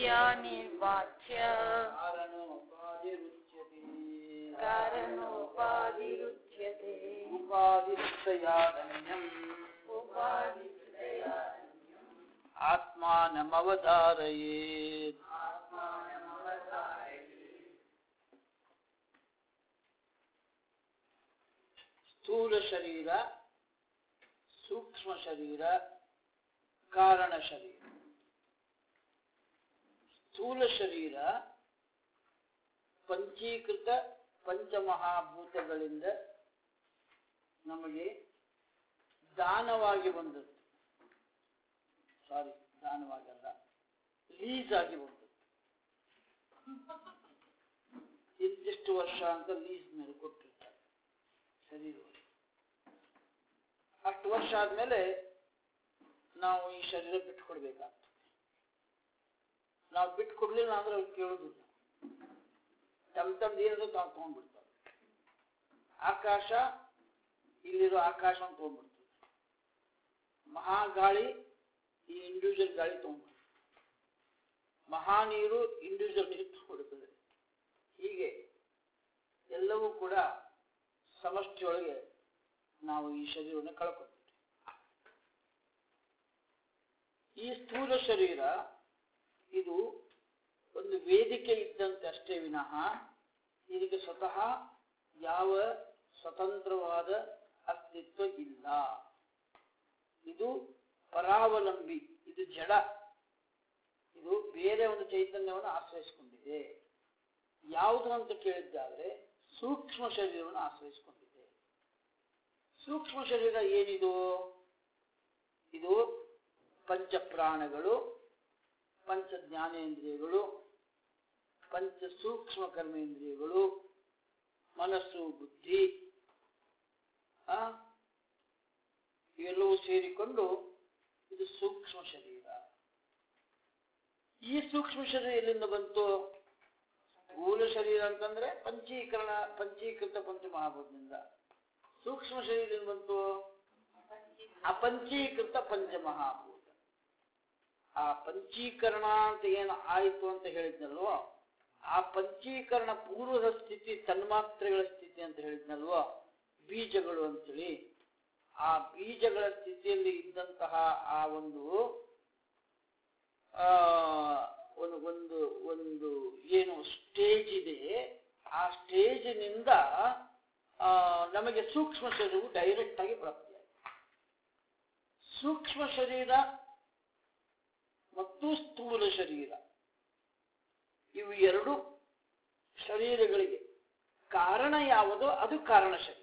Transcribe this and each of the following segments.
ಅವಿದ್ಯಾನಿರ್ವಾಚ್ಯ ಕಾರಣೋಪಾಧಿರುಚ್ಯತೆ ಕಾರಣೋಪಾದಿರುಚ್ಯತೆ ಉಪಾಧಿಶ್ರಯಾದನ್ಯಂ ಉಪಾದಿತ್ರಯಾರಣ್ಯಂ ಆತ್ಮಾನಮವಧಾರಯೇತ್ ಆತ್ಮಾನಮವಧಾರಯೇತ್ ಸ್ಥೂಲ ಶರೀರ ಸೂಕ್ಷ್ಮ ಶರೀರ ಕಾರಣ ಶರೀರ ಸ್ಥೂಲ ಶರೀರ ಪಂಚೀಕೃತ ಪಂಚಮಹಾಭೂತಗಳಿಂದ ನಮಗೆ ದಾನವಾಗಿ ಬಂದದ್ದು ಸಾರಿ ದಾನವಾಗಲ್ಲ ಲೀಸ್ ಆಗಿ ಬಂದದ್ದು ಇಂತಿಷ್ಟು ವರ್ಷ ಅಂತ ಲೀಸ್ ಮೇಲೆ ಕೊಟ್ಟಿರ್ತಾರೆ ಶರೀರವನ್ನು ಅಷ್ಟು ವರ್ಷ ಆದ್ಮೇಲೆ ನಾವು ಈ ಶರೀರ ಬಿಟ್ಕೊಡ್ಬೇಕಾಗ್ತದೆ ನಾವು ಬಿಟ್ಕೊಡ್ಲಿಲ್ಲ ಅಂದ್ರೆ ಅವ್ರು ಕೇಳೋದಿಲ್ಲ ತಮ್ಮ ತಮ್ದು ಏನಿದೆ ತಾವು ತಗೊಂಡ್ಬಿಡ್ತಾರೆ ಆಕಾಶ ಇಲ್ಲಿರೋ ಆಕಾಶ ಅಂತ ತಗೊಂಡ್ಬಿಡ್ತದೆ ಮಹಾಗಾಳಿ ಈ ಇಂಡಿವಿಜುವಲ್ ಗಾಳಿ ತಗೊಂಡ್ಬಿಡ್ತದೆ ಮಹಾ ನೀರು ಇಂಡಿವಿಜುವಲ್ ನೀರು ತಗೊಂಡ್ಬಿಡ್ತದೆ ಹೀಗೆ ಎಲ್ಲವೂ ಕೂಡ ಸಮಷ್ಟಿಯೊಳಗೆ ನಾವು ಈ ಶರೀರವನ್ನು ಕಳ್ಕೊತೀವಿ ಈ ಸ್ಥೂಲ ಶರೀರ ಇದು ಒಂದು ವೇದಿಕೆ ಇದ್ದಂತೆ ಅಷ್ಟೇ ವಿನಃ ಇದಕ್ಕೆ ಸ್ವತಃ ಯಾವ ಸ್ವತಂತ್ರವಾದ ಅಸ್ತಿತ್ವ ಇಲ್ಲ ಇದು ಪರಾವಲಂಬಿ ಇದು ಜಡ ಇದು ಬೇರೆ ಒಂದು ಚೈತನ್ಯವನ್ನು ಆಶ್ರಯಿಸಿಕೊಂಡಿದೆ ಯಾವುದು ಅಂತ ಕೇಳಿದ್ದಾದ್ರೆ ಸೂಕ್ಷ್ಮ ಶರೀರವನ್ನು ಆಶ್ರಯಿಸಿಕೊಂಡಿದೆ ಸೂಕ್ಷ್ಮ ಶರೀರ ಏನಿದು ಇದು ಪಂಚಪ್ರಾಣಗಳು ಪಂಚ ಜ್ಞಾನೇಂದ್ರಿಯಗಳು ಪಂಚ ಸೂಕ್ಷ್ಮ ಕರ್ಮೇಂದ್ರಿಯಗಳು ಮನಸ್ಸು ಬುದ್ಧಿ ಆ ಇವೆಲ್ಲವೂ ಸೇರಿಕೊಂಡು ಇದು ಸೂಕ್ಷ್ಮ ಶರೀರ ಈ ಸೂಕ್ಷ್ಮ ಶರೀರ ಎಲ್ಲಿಂದ ಬಂತು ಸ್ಥೂಲ ಶರೀರ ಅಂತಂದ್ರೆ ಪಂಚೀಕರಣ ಪಂಚೀಕೃತ ಪಂಚಮಹಾಭೂತದಿಂದ ಸೂಕ್ಷ್ಮ ಶರೀರ ಎಲ್ಲಿ ಬಂತು ಅಪಂಚೀಕೃತ ಪಂಚಮಹಾಭೂತ ಆ ಪಂಚೀಕರಣ ಅಂತ ಏನು ಆಯಿತು ಅಂತ ಹೇಳಿದ್ನಲ್ವೋ ಆ ಪಂಚೀಕರಣ ಪೂರ್ವದ ಸ್ಥಿತಿ ತನ್ಮಾತ್ರೆಗಳ ಸ್ಥಿತಿ ಅಂತ ಹೇಳಿದ್ನಲ್ವೋ ಬೀಜಗಳು ಅಂತೇಳಿ ಆ ಬೀಜಗಳ ಸ್ಥಿತಿಯಲ್ಲಿ ಇದ್ದಂತಹ ಆ ಒಂದು ಆ ಒಂದು ಒಂದು ಒಂದು ಏನು ಸ್ಟೇಜ್ ಇದೆ ಆ ಸ್ಟೇಜಿನಿಂದ ಆ, ನಮಗೆ ಸೂಕ್ಷ್ಮ ಶರೀರವು ಡೈರೆಕ್ಟ್ ಆಗಿ ಪ್ರಾಪ್ತಿಯಾಗಿದೆ ಸೂಕ್ಷ್ಮ ಶರೀರ ಮತ್ತು ಸ್ಥೂಲ ಶರೀರ ಇವು ಎರಡು ಶರೀರಗಳಿಗೆ ಕಾರಣ ಯಾವುದೋ ಅದು ಕಾರಣ ಶರೀರ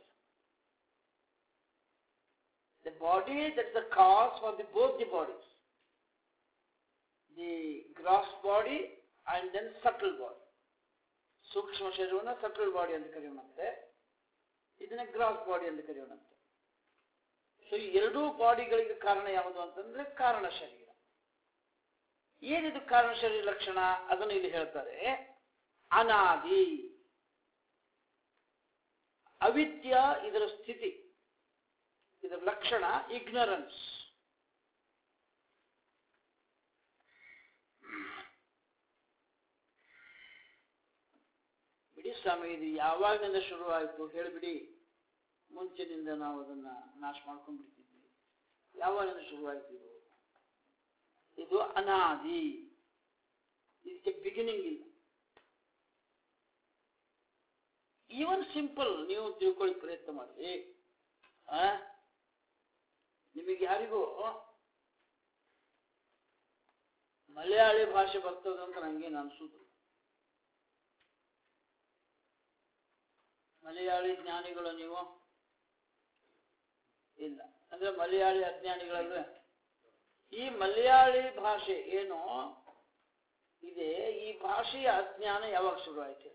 the body that the cause for the both the bodies the gross body and then subtle body ಸೂಕ್ಷ್ಮ ಶರೀರವನ್ನು ಸಟಲ್ ಬಾಡಿ ಅಂತ ಕರೆಯೋಣಂತೆ ಇದನ್ನ ಗ್ರಾಸ್ ಬಾಡಿ ಅಂತ ಕರೆಯೋಣಂತೆ ಸೊ ಈ ಎರಡೂ ಬಾಡಿಗಳಿಗೆ ಕಾರಣ ಯಾವುದು ಅಂತಂದ್ರೆ ಕಾರಣ ಶರೀರ ಏನಿದು ಕಾರಣ ಶರೀರ ಲಕ್ಷಣ ಅದನ್ನು ಇಲ್ಲಿ ಹೇಳ್ತಾರೆ ಅನಾದಿ ಅವಿದ್ಯ ಇದರ ಸ್ಥಿತಿ ಇದರ ಲಕ್ಷಣ ಇಗ್ನರೆನ್ಸ್ ಬಿಡಿ ಸ್ವಾಮಿ ಇದು ಯಾವಾಗಿನಿಂದ ಶುರುವಾಯಿತು ಹೇಳಿಬಿಡಿ ಮುಂಚಿನಿಂದ ನಾವು ಅದನ್ನ ನಾಶ ಮಾಡ್ಕೊಂಡ್ಬಿಡ್ತಿದ್ವಿ ಯಾವಾಗಿನಿಂದ ಶುರುವಾಯಿತು ಇದು ಇದು ಅನಾದಿ ಇದಕ್ಕೆ ಬಿಗಿನಿಂಗ್ ಇಲ್ಲ ಈವನ್ ಸಿಂಪಲ್ ನೀವು ತಿಳ್ಕೊಳ್ಳಿ ಪ್ರಯತ್ನ ಮಾಡಿ ಆ? ನಿಮಗೆ ಯಾರಿಗೂ ಮಲಯಾಳಿ ಭಾಷೆ ಬರ್ತದಂತ ನಂಗೇನು ಅನ್ಸುದು ಮಲಯಾಳಿ ಜ್ಞಾನಿಗಳು ನೀವು ಇಲ್ಲ ಅಂದ್ರೆ ಮಲಯಾಳಿ ಅಜ್ಞಾನಿಗಳಲ್ವೇ ಈ ಮಲಯಾಳಿ ಭಾಷೆ ಏನು ಇದೆ ಈ ಭಾಷೆಯ ಅಜ್ಞಾನ ಯಾವಾಗ ಶುರು ಆಯ್ತು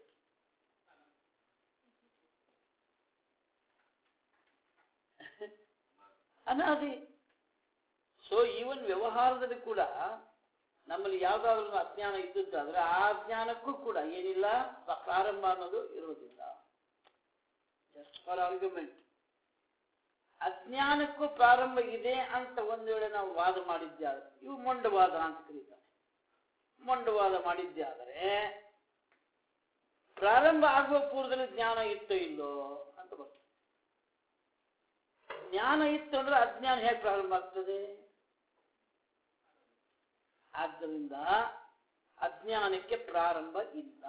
ಅನಾದಿ ಸೊ ಈವನ್ ವ್ಯವಹಾರದಲ್ಲಿ ಕೂಡ ನಮ್ಮಲ್ಲಿ ಯಾವ್ದಾದ್ರು ಅಜ್ಞಾನ ಇದ್ದದ್ದಾದ್ರೆ ಆ ಅಜ್ಞಾನಕ್ಕೂ ಕೂಡ ಏನಿಲ್ಲ ಪ್ರ- ಪ್ರಾರಂಭ ಅನ್ನೋದು ಇರುವುದಿಲ್ಲ ಜಸ್ಟ್ ಫಾರ್ ಆರ್ಗ್ಯುಮೆಂಟ್ ಅಜ್ಞಾನಕ್ಕೂ ಪ್ರಾರಂಭ ಇದೆ ಅಂತ ಒಂದು ವೇಳೆ ನಾವು ವಾದ ಮಾಡಿದ್ಯಾರೆ ಇವು ಮೊಂಡವಾದ ಅಂತ ಕರೀತಾರೆ ಮೊಂಡವಾದ ಮಾಡಿದ್ದೆ ಆದರೆ ಪ್ರಾರಂಭ ಆಗುವ ಪೂರ್ವದಲ್ಲಿ ಜ್ಞಾನ ಇತ್ತೋ ಇಲ್ಲೋ ಅಂತ ಬರ್ತದೆ ಜ್ಞಾನ ಇತ್ತು ಅಂದ್ರೆ ಅಜ್ಞಾನ ಹೇಗೆ ಪ್ರಾರಂಭ ಆಗ್ತದೆ ಆದ್ದರಿಂದ ಅಜ್ಞಾನಕ್ಕೆ ಪ್ರಾರಂಭ ಇಲ್ಲ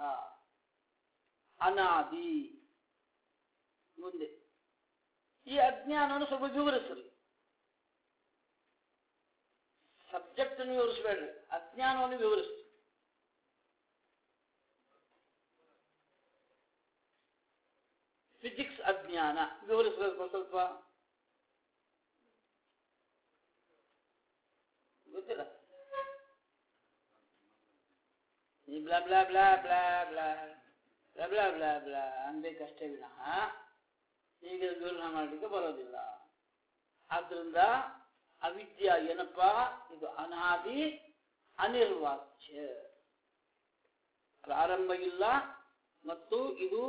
ಅನಾದಿ ಮುಂದೆ ಈ ಅಜ್ಞಾನವನ್ನು ಸ್ವಲ್ಪ ವಿವರಿಸ್ರಿ ಸಬ್ಜೆಕ್ಟ್ ಅನ್ನು ವಿವರಿಸಬೇಡ್ರಿ ಅಜ್ಞಾನವನ್ನು ವಿವರಿಸಿ ಫಿಸಿಕ್ಸ್ ಅಜ್ಞಾನ ವಿವರಿಸಬೇಕು ಸ್ವಲ್ಪ ಗೊತ್ತಿಲ್ಲ ಈ blah blah blah blah blah blah blah blah blah ಅನ್ಬೇಕಷ್ಟೇ ವಿನಃ ಈಗ ವಿವರಣೆ ಮಾಡಲಿಕ್ಕೆ ಬರೋದಿಲ್ಲ ಆದ್ರಿಂದ ಅವಿದ್ಯ ಏನಪ್ಪ ಇದು ಅನಾದಿ ಅನಿರ್ವಾಚ್ಯ ಪ್ರಾರಂಭ ಇಲ್ಲ ಮತ್ತು ಇದು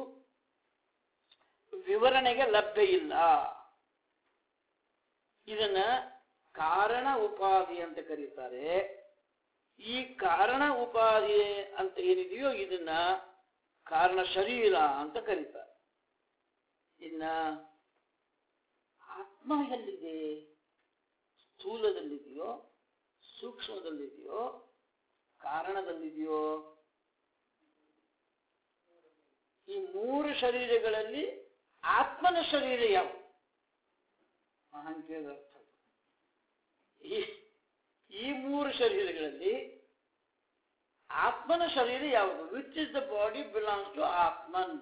ವಿವರಣೆಗೆ ಲಭ್ಯ ಇಲ್ಲ ಇದನ್ನ ಕಾರಣ ಉಪಾಧಿ ಅಂತ ಕರೀತಾರೆ ಈ ಕಾರಣ ಉಪಾಧಿ ಅಂತ ಏನಿದೆಯೋ ಇದನ್ನ ಕಾರಣ ಶರೀರ ಅಂತ ಕರೀತಾರೆ ಇನ್ನ ಆತ್ಮ ಎಲ್ಲಿದೆ ಸ್ಥೂಲದಲ್ಲಿದೆಯೋ ಸೂಕ್ಷ್ಮದಲ್ಲಿದೆಯೋ ಕಾರಣದಲ್ಲಿದೆಯೋ ಈ ಮೂರು ಶರೀರಗಳಲ್ಲಿ ಆತ್ಮನ ಶರೀರ ಯಾವುದು ಮಹಾನ್ ಕೇಳಿದ ಅರ್ಥ ಈ ಈ ಮೂರು ಶರೀರಗಳಲ್ಲಿ ಆತ್ಮನ ಶರೀರ ಯಾವುದು which is the body belongs to Atman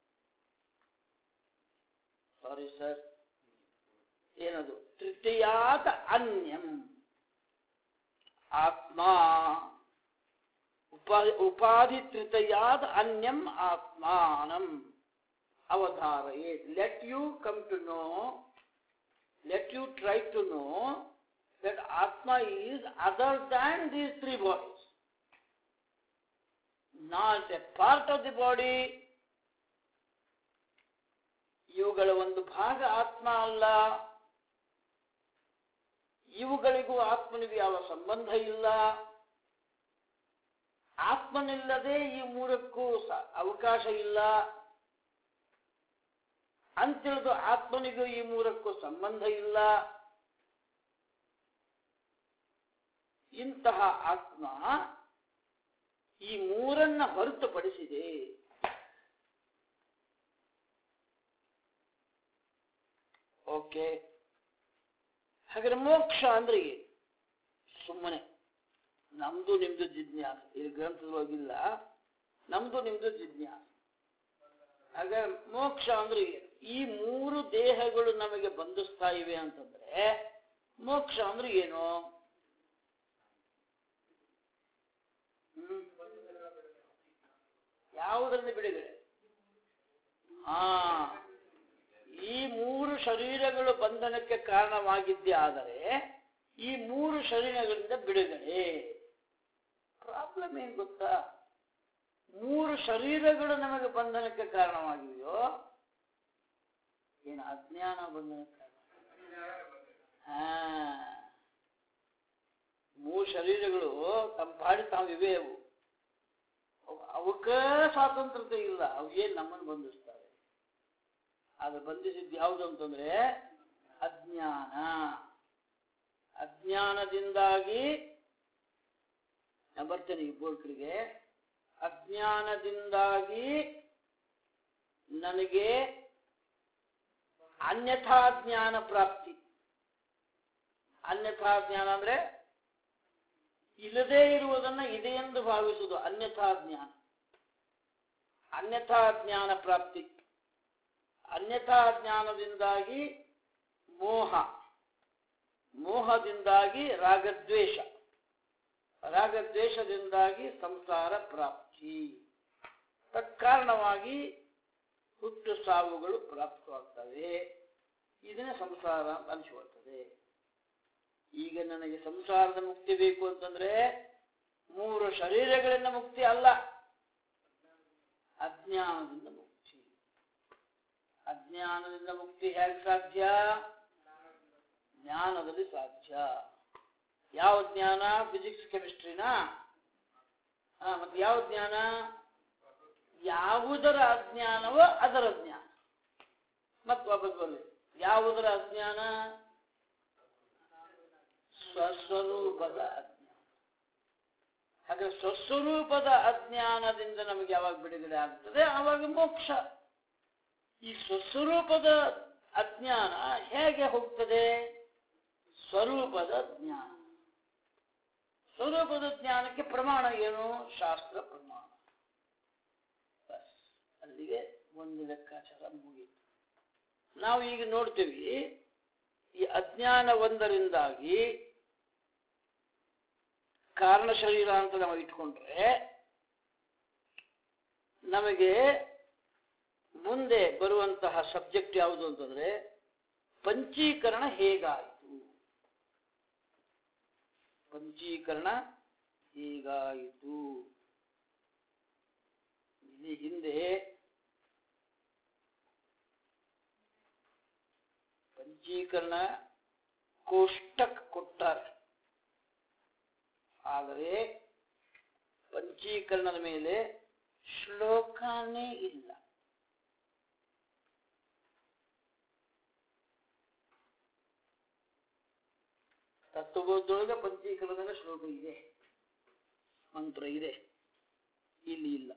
sorry sir ಏನದು ತೃತೀಯಾತ ಅನ್ಯಂ ಆತ್ಮ ಉಪಾಧಿ ಉಪಾಧಿ ತೃತೀಯಾದ ಅನ್ಯಂ ಆತ್ಮಾನಂ ಅವಧಾರಯೇತ್ let you come to know let you try to know that Atma is other than these three bodies. Not a part of the body. ಇವುಗಳ ಒಂದು ಭಾಗ ಆತ್ಮ ಅಲ್ಲ ಇವುಗಳಿಗೂ ಆತ್ಮನಿಗೂ ಯಾವ ಸಂಬಂಧ ಇಲ್ಲ ಆತ್ಮನಿಲ್ಲದೆ ಈ ಮೂರಕ್ಕೂ ಸ- ಅವಕಾಶ ಇಲ್ಲ ಅಂತೇಳಿದು ಆತ್ಮನಿಗೂ ಈ ಮೂರಕ್ಕೂ ಸಂಬಂಧ ಇಲ್ಲ ಇಂತಹ ಆತ್ಮ ಈ ಮೂರನ್ನ ಹೊರತುಪಡಿಸಿದೆ ಓಕೆ ಹಾಗಾದ್ರೆ ಮೋಕ್ಷ ಅಂದ್ರೆ ಏನು ಸುಮ್ಮನೆ ನಮ್ದು ನಿಮ್ದು ಜಿಜ್ಞಾಸ ಇಲ್ಲಿ ಗ್ರಂಥದೊಳಗಿಲ್ಲ ನಮ್ದು ನಿಮ್ದು ಜಿಜ್ಞಾಸ ಹಾಗಾದ್ರೆ ಮೋಕ್ಷ ಅಂದ್ರೆ ಏನು ಈ ಮೂರು ದೇಹಗಳು ನಮಗೆ ಬಂಧಿಸ್ತಾ ಇವೆ ಅಂತಂದ್ರೆ ಮೋಕ್ಷ ಅಂದ್ರೆ ಏನು ಹ್ಮ್. ಯಾವುದರಲ್ಲಿ ಬಿಡುಗಡೆ ಹಾ ಈ ಮೂರು ಶರೀರಗಳು ಬಂಧನಕ್ಕೆ ಕಾರಣವಾಗಿದ್ದೇ ಆದರೆ ಈ ಮೂರು ಶರೀರಗಳಿಂದ ಬಿಡುಗಡೆ ಪ್ರಾಬ್ಲಮ್ ಏನ್ ಗೊತ್ತಾ ಮೂರು ಶರೀರಗಳು ನಮಗೆ ಬಂಧನಕ್ಕೆ ಕಾರಣವಾಗಿವೆಯೋ ಏನು ಅಜ್ಞಾನ ಬಂಧನಕ್ಕೆ ಕಾರಣ ಹಾ ಮೂರು ಶರೀರಗಳು ತಮ್ಮ ಪಾಡಿ ತಾವು ಇವೆ ಅವು ಅವು- ಅವಕ್ಕ ಸ್ವಾತಂತ್ರ್ಯತೆ ಇಲ್ಲ ಅವು ಏನ್ ನಮ್ಮನ್ನು ಬಂಧಿಸ್ತವೆ ಅದು ಬಂಧಿಸಿದ್ದು ಯಾವುದು ಅಂತಂದ್ರೆ ಅಜ್ಞಾನ ಅಜ್ಞಾನದಿಂದಾಗಿ ನಾ ಬರ್ತೇನೆ ಈ ಬೋರ್ಕರಿಗೆ ಅಜ್ಞಾನದಿಂದಾಗಿ ನನಗೆ ಅನ್ಯಥಾ ಜ್ಞಾನ ಪ್ರಾಪ್ತಿ ಅನ್ಯಥಾ ಜ್ಞಾನ ಅಂದ್ರೆ ಇಲ್ಲದೇ ಇರುವುದನ್ನ ಇದೆ ಎಂದು ಭಾವಿಸುವುದು ಅನ್ಯಥಾ ಜ್ಞಾನ ಅನ್ಯಥಾ ಜ್ಞಾನ ಪ್ರಾಪ್ತಿ ಅನ್ಯಥಾ ಜ್ಞಾನದಿಂದಾಗಿ ಮೋಹ ಮೋಹದಿಂದಾಗಿ ರಾಗದ್ವೇಷ ರಾಗದ್ವೇಷದಿಂದಾಗಿ ಸಂಸಾರ ಪ್ರಾಪ್ತಿ ತತ್ಕಾರಣವಾಗಿ ಹುಟ್ಟು ಸಾವುಗಳು ಪ್ರಾಪ್ತವಾಗ್ತವೆ ಇದನ್ನೇ ಸಂಸಾರ ಅಂತ ಅನಿಸಿಕೊಳ್ತದೆ ಈಗ ನನಗೆ ಸಂಸಾರದ ಮುಕ್ತಿ ಬೇಕು ಅಂತಂದ್ರೆ ಮೂರು ಶರೀರಗಳಿಂದ ಮುಕ್ತಿ ಅಲ್ಲ ಅಜ್ಞಾನದಿಂದ ಮುಕ್ತಿ ಅಜ್ಞಾನದಿಂದ ಮುಕ್ತಿ ಹೇಗೆ ಸಾಧ್ಯ ಜ್ಞಾನದಲ್ಲಿ ಸಾಧ್ಯ ಯಾವ ಜ್ಞಾನ ಫಿಸಿಕ್ಸ್ ಕೆಮಿಸ್ಟ್ರಿನಾ ಆ, ಮತ್ತೆ ಯಾವ ಜ್ಞಾನ ಯಾವುದರ ಅಜ್ಞಾನವೋ ಅದರ ಜ್ಞಾನ ಮತ್ತೆ ವಾಪಸ್ ಬರಲಿ ಯಾವುದರ ಅಜ್ಞಾನ ಸ್ವಸ್ವರೂಪದ ಅಜ್ಞಾನ ಹಾಗೆ ಸ್ವಸ್ವರೂಪದ ಅಜ್ಞಾನದಿಂದ ನಮಗೆ ಯಾವಾಗ ಬಿಡುಗಡೆ ಆಗ್ತದೆ ಆವಾಗ ಮೋಕ್ಷ ಈ ಸ್ವಸ್ವರೂಪದ ಅಜ್ಞಾನ ಹೇಗೆ ಹೋಗ್ತದೆ ಸ್ವರೂಪದ ಜ್ಞಾನ ಸ್ವರೂಪದ ಜ್ಞಾನಕ್ಕೆ ಪ್ರಮಾಣ ಏನು ಶಾಸ್ತ್ರ ಪ್ರಮಾಣ ಬಸ್ ಅಲ್ಲಿಗೆ ಒಂದು ಲೆಕ್ಕಾಚಾರ ಮುಗಿಯಿತು ನಾವು ಈಗ ನೋಡ್ತೀವಿ ಈ ಅಜ್ಞಾನ ಒಂದರಿಂದಾಗಿ ಕಾರಣ ಶರೀರ ಅಂತ ನಾವು ಇಟ್ಕೊಂಡ್ರೆ ನಮಗೆ ಮುಂದೆ ಬರುವಂತಹ ಸಬ್ಜೆಕ್ಟ್ ಯಾವುದು ಅಂತಂದ್ರೆ ಪಂಚೀಕರಣ ಹೇಗಾಯಿತು ಪಂಚೀಕರಣ ಹೇಗಾಯಿತು ಇಲ್ಲಿ ಹಿಂದೆ ಪಂಚೀಕರಣ ಕೋಷ್ಟಕ್ ಕೊಟ್ಟಾರೆ ಆದರೆ ಪಂಚೀಕರಣದ ಮೇಲೆ ಶ್ಲೋಕನೇ ಇಲ್ಲ ತತ್ವಬೋಧದೊಳಗೆ ಪಂಚೀಕರಣದ ಶ್ಲೋಕ ಇದೆ ಮಂತ್ರ ಇದೆ ಇಲ್ಲಿ ಇಲ್ಲ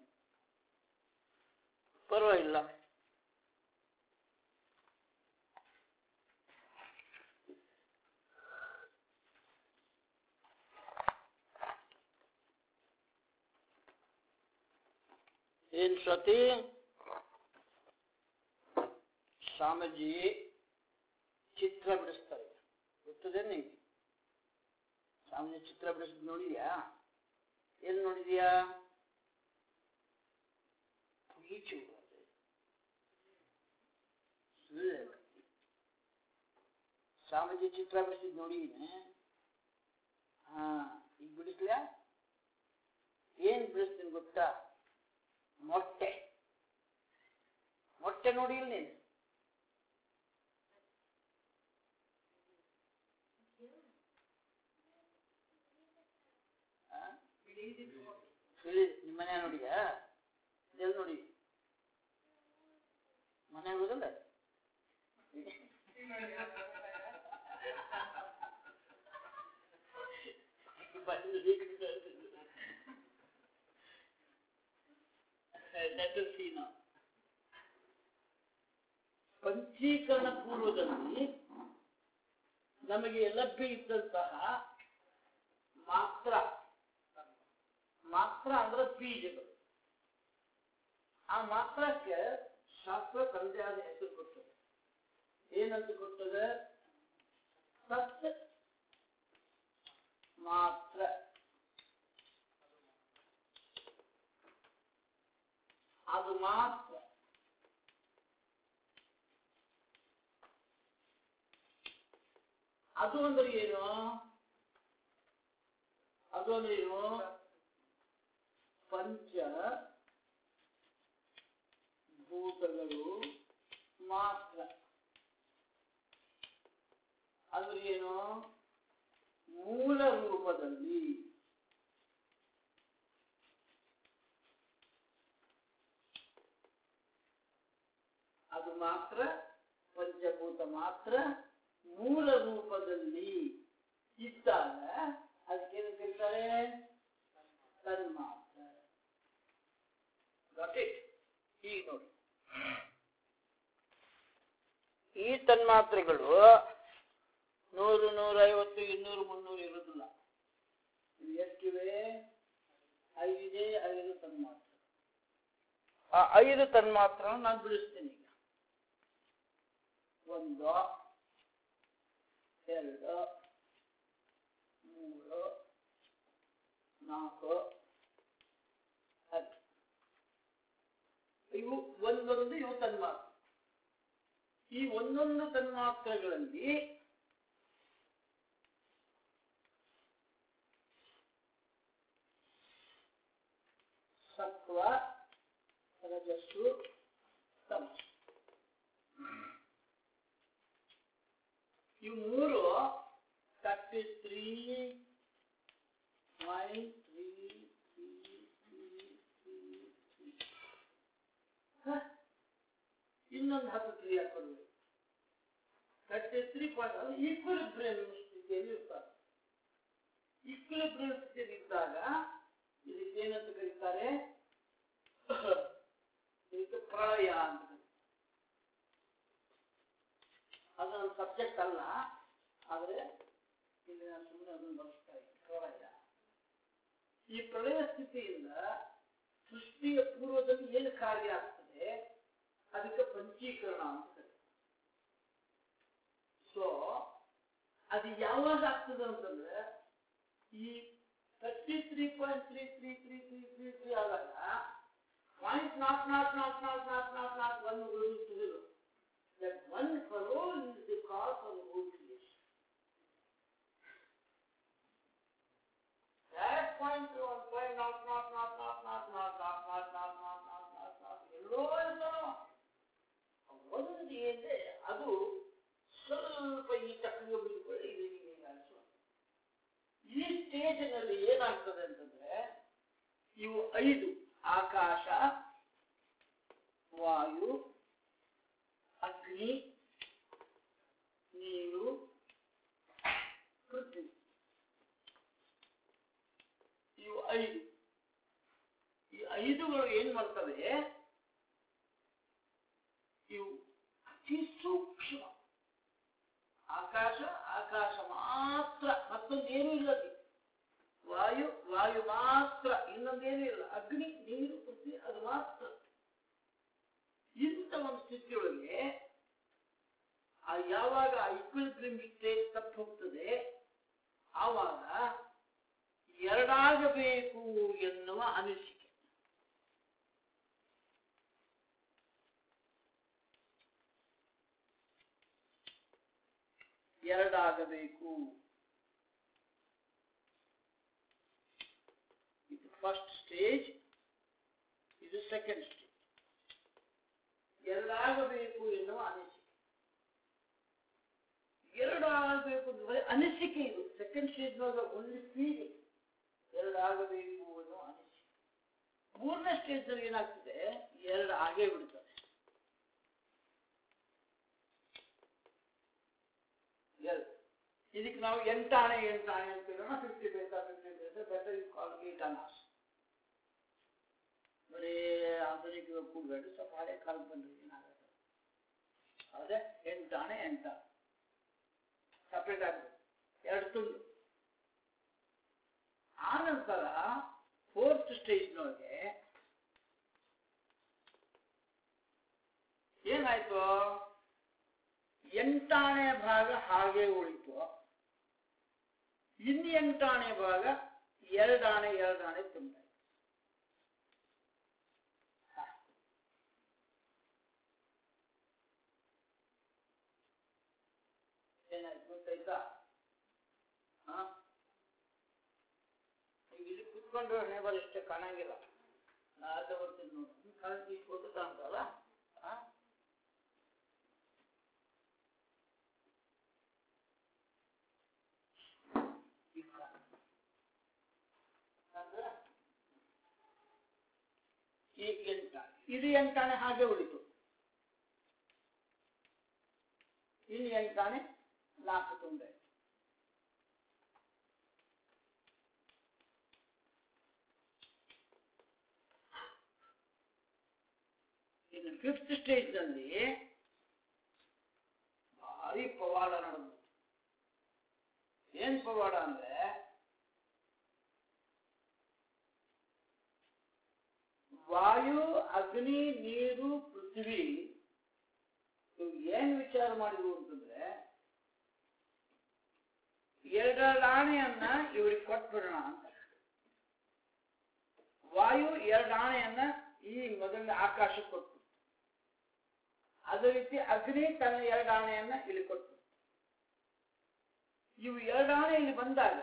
ಪರವಾಗಿಲ್ಲ ಏನ್ ಸತಿ ಸ್ವಾಮೀಜಿ ಚಿತ್ರ ಬಿಡಿಸ್ತಾರೆ ಗೊತ್ತದೆ ನಿಂಗೆ ಸ್ವಾಮೀಜಿ ಚಿತ್ರ ಬಿಡಿಸಿದ್ ನೋಡಿದ್ಯಾ ಎಲ್ಲಿ ನೋಡಿದ್ಯಾ ಈಚು ಸ್ವಾಮೀಜಿ ಚಿತ್ರ ಬಿಡಿಸಿದ್ ನೋಡಿದೀನಿ ಹಾ ಈಗ ಬಿಡಿಸ್ಲ್ಯಾ ಏನ್ ಬಿಡಿಸ್ತೀನಿ ಗೊತ್ತಾ ಮೊಟ್ಟೆ ಮೊಟ್ಟೆ ನೋಡಿ ಇಲ್ಲಿ ನೀನು ಆ? ಬಿಳಿ ನಿಮ್ಮ ಮನೆ ನೋಡಿಯಾ ಎಲ್ಲಿ ನೋಡಿ ಮನೆ ಹೋದಲ್ಲ Let us see now. ಪಂಚೀಕರಣ ಪೂರ್ವದಲ್ಲಿ ನಮಗೆ ಲಭ್ಯ ಇದ್ದಂತಹ ಮಾತ್ರ ಮಾತ್ರ ಅಂದ್ರೆ ಬೀಜಗಳು ಆ ಮಾತ್ರಕ್ಕೆ ಶಾಸ್ತ್ರ ತಂದೆ ಆದ ಹೆಸರು ಕೊಟ್ಟದೆ ಏನಂತ ಕೊಟ್ಟದೆ ಸತ್ ಮಾತ್ರ ಅದು ಮಾತ್ರ ಅದು ಅಂದ್ರೆ ಏನು ಅದು ಅಂದ್ರೆ ಏನು ಪಂಚ ಭೂತಗಳು ಮಾತ್ರ ಅಂದ್ರೆ ಏನು ಮೂಲ ರೂಪದಲ್ಲಿ ಅದು ಮಾತ್ರ ಪಂಚಭೂತ ಮಾತ್ರ ಮೂಲ ರೂಪದಲ್ಲಿ ಇದ್ದಾಗ ಅದಕ್ಕೇನು ಕರೀತಾರೆ ತನ್ಮಾತ್ರ Got it? ಈಗ ನೋಡಿ ಈ ತನ್ಮಾತ್ರೆಗಳು ನೂರು ನೂರೈವತ್ತು ಇನ್ನೂರು ಮುನ್ನೂರು ಇರುವುದಿಲ್ಲ ಇವು ಎಷ್ಟಿವೆ ಐದೇ ಐದು ತನ್ಮಾತ್ರ ಆ ಐದು ತನ್ಮಾತ್ರ ನಾನು ಬಿಡಿಸ್ತೀನಿ ಈಗ ಒಂದು ಎರಡು ಮೂರು ನಾಲ್ಕು ಐದು ಇವು ಒಂದೊಂದು ಇವು ತನ್ಮಾತ್ರ ಈ ಒಂದೊಂದು ತನ್ಮಾತ್ರಗಳಲ್ಲಿ ಸತ್ವ ರಜಸ್ಸು ತಮಸ್ಸು ಇವು ಮೂರು thirty three point three three ಇನ್ನೊಂದು ಹತ್ತು ಕ್ರಿಯಾ ಕೊಡಬೇಕು ತರ್ಟಿ ತ್ರೀ ಪಾಯಿಂಟ್ ಅದು ಈಕ್ವಿಲಿಬ್ರಿಯಂ ಸ್ಥಿತಿಯಲ್ಲಿ ಇರ್ತಾರೆ ಈಕ್ವಿಲಿಬ್ರಿಯಂ ಸ್ಥಿತಿಯಲ್ಲಿ ಇದ್ದಾಗ ಇದಕ್ಕೆ ಏನಂತ ಕರೀತಾರೆ ಇದಕ್ಕೆ ಪ್ರಳಯ ಅಂತ ಕರೀತಾರೆ ಅದು ನನ್ನ ಸಬ್ಜೆಕ್ಟ್ ಅಲ್ಲ ಆದರೆ ಇಲ್ಲಿ ನಾನು ಸುಮ್ಮನೆ ಅದನ್ನು ಬಳಸ್ತಾ ಇದ್ದೀನಿ ಪ್ರಳಯ ಈ ಪ್ರಳಯ ಸ್ಥಿತಿಯಿಂದ ಸೃಷ್ಟಿಯ ಪೂರ್ವದಲ್ಲಿ ಏನು ಕಾರ್ಯ ಆಗ್ತದೆ ಅದಕ್ಕೆ ಪಂಚೀಕರಣ ಅಂತ ಕರೀತಾರೆ ಸೊ ಅದು ಯಾವಾಗ ಆಗ್ತದೆ ಅಂತಂದ್ರೆ ಈ thirty three point three three three three three three ಆದಾಗ point nought nought nought nought nought nought nought one ಉಳಿದುತ್ತದೆ that one fellow is the cause of the whole creation. That point to one point not not not not not not not not not not not not not ಎಲ್ಲೋ ಇರ್ತಾನೋ ಒಂದು ಏನಿದೆ ಅದು ಸ್ವಲ್ಪ ಈ ಚಕ್ರಿಗೆ ಬಿಟ್ಕೊಳ್ಳಿ ಇದು ಹೀಗೆ ಅನಿಸುವ ಈ ಸ್ಟೇಜ್ನಲ್ಲಿ ಏನಾಗ್ತದೆ ಅಂತಂದ್ರೆ ಇವು ಐದು ಆಕಾಶ ವಾಯು ಅಗ್ನಿ ನೀರು ಪೃಥ್ವಿ ಇವು ಐದು ಈ ಐದುಗಳು ಏನ್ ಮಾಡ್ತವೆ ಇವು ಅತಿ ಸೂಕ್ಷ್ಮ ಆಕಾಶ ಆಕಾಶ ಮಾತ್ರ ಮತ್ತೊಂದು ಏನೂ ಇಲ್ಲ ಅಲ್ಲಿ. ವಾಯು ವಾಯು ಮಾತ್ರ ಇನ್ನೊಂದೇನೂ ಇಲ್ಲ ಅಗ್ನಿ ನೀರು ಪೃಥ್ವಿ ಅದು ಮಾತ್ರ ಇಂಥ ಒಂದು ಸ್ಥಿತಿಯೊಳಗೆ ಆ ಯಾವಾಗ ಈಕ್ವಿಲಿಬ್ರಿಯಂ ಸ್ಟೇಟ್ ತಪ್ಪು ಹೋಗ್ತದೆ ಆವಾಗ ಎರಡಾಗಬೇಕು ಎನ್ನುವ ಅನಿಸಿಕೆ ಎರಡಾಗಬೇಕು ಇದು ಫಸ್ಟ್ ಸ್ಟೇಜ್ ಇದು ಸೆಕೆಂಡ್ ಸ್ಟೇಜ್ ಎರಡಾಗಬೇಕು ಎನ್ನುವ ಅನಿಸಿಕೆ ಎರಡಾಗಬೇಕು ಅಂದ್ರೆ ಅನಿಸಿಕೆ ಇದು ಸೆಕೆಂಡ್ ಸ್ಟೇಜ್ನಾಗ ಓನ್ಲಿ ಫೀಲಿಂಗ್ ಎರಡಾಗಬೇಕು ಅನ್ನೋ ಅನಿಸಿಕೆ ಮೂರನೇ ಸ್ಟೇಜ್ನಲ್ಲಿ ಏನಾಗ್ತದೆ ಎರಡು ಆಗೇ ಬಿಡ್ತದೆ ಎರಡು ಇದಕ್ಕೆ ನಾವು ಎಂಟಾಣೆ ಎಂಟಾಣೆ ಅಂತ ಹೇಳೋಣ ಫಿಫ್ಟಿ ಬೇಕಾ ಫಿಫ್ಟಿ ಬೇಕಾ better you call eight annas ಬರೀ ಆಧುನಿಕ ಕೂಡಬೇಡ ಸ್ವಲ್ಪ ಹಳೆ ಕಾಲಕ್ಕೆ ಬಂದ್ರೆ ಏನಾಗುತ್ತೆ ಅದೇ ಎಂಟಾಣೆ ಎಂಟ ಸಪ್ರೇಟ್ ಆಗಬೇಕು ಎರಡು ತುಂಡು ಆನಂತರ ಫೋರ್ತ್ ಸ್ಟೇಜ್ನೊಳಗೆ ಏನಾಯ್ತು ಎಂಟಾಣೆ ಭಾಗ ಹಾಗೆ ಉಳಿತು ಇನ್ನು ಎಂಟಾಣೆ ಭಾಗ ಎರಡಾಣೆ ಎರಡಾಣೆ ತುಂಟಾಯ್ತು ಏನಾಯ್ತು ಗೊತ್ತಾಯ್ತಾ ಹಾ ಈಗ ಇಲ್ಲಿ ಕುತ್ಕೊಂಡು ನೇಬರ್ ಇಷ್ಟೇ ಕಾಣಂಗಿಲ್ಲ ನಾ ಅಲ್ಲೇ ಬರ್ತೀನಿ ನೋಡಿ ಕಾಣ್ ಈ ಫೋಟೋ ಕಾಣ್ತಲ್ಲ ಹಾ ಈಗ ಕಾಣ್- ಕಾಣ್ತದಾ? ಈ ಎಂಟಾಣೆ ಇದು ಎಂಟಾಣೆ ಹಾಗೆ ಉಳಿತು ಇನ್ನು ಎಂಟಾಣೆ ನಾಲ್ಕು ತುಂಡೆ ಇನ್ನು ಫಿಫ್ತ್ ಸ್ಟೇಜ್ನಲ್ಲಿ ಭಾರಿ ಪವಾಡ ನಡೆದು ಏನ್ ಪವಾಡ ಅಂದ್ರೆ ವಾಯು ಅಗ್ನಿ ನೀರು ಪೃಥ್ವಿ ಇವು ಏನ್ ವಿಚಾರ ಮಾಡಿದ್ವು ಅಂತಂದ್ರೆ ಎರಡೆರಡು ಆಣೆಯನ್ನ ಇವ್ರಿಗೆ ಕೊಟ್ಬಿಡೋಣ ಅಂತ ವಾಯು ಎರಡು ಆಣೆಯನ್ನ ಈ ಮೊದಲನೇ ಆಕಾಶಕ್ಕೆ ಕೊಟ್ಟು ಅದೇ ರೀತಿ ಅಗ್ನಿ ತನ್ನ ಎರಡು ಆಣೆಯನ್ನ ಇಲ್ಲಿ ಕೊಟ್ಟು ಇವು ಎರಡು ಆಣೆ ಇಲ್ಲಿ ಬಂದಾಗ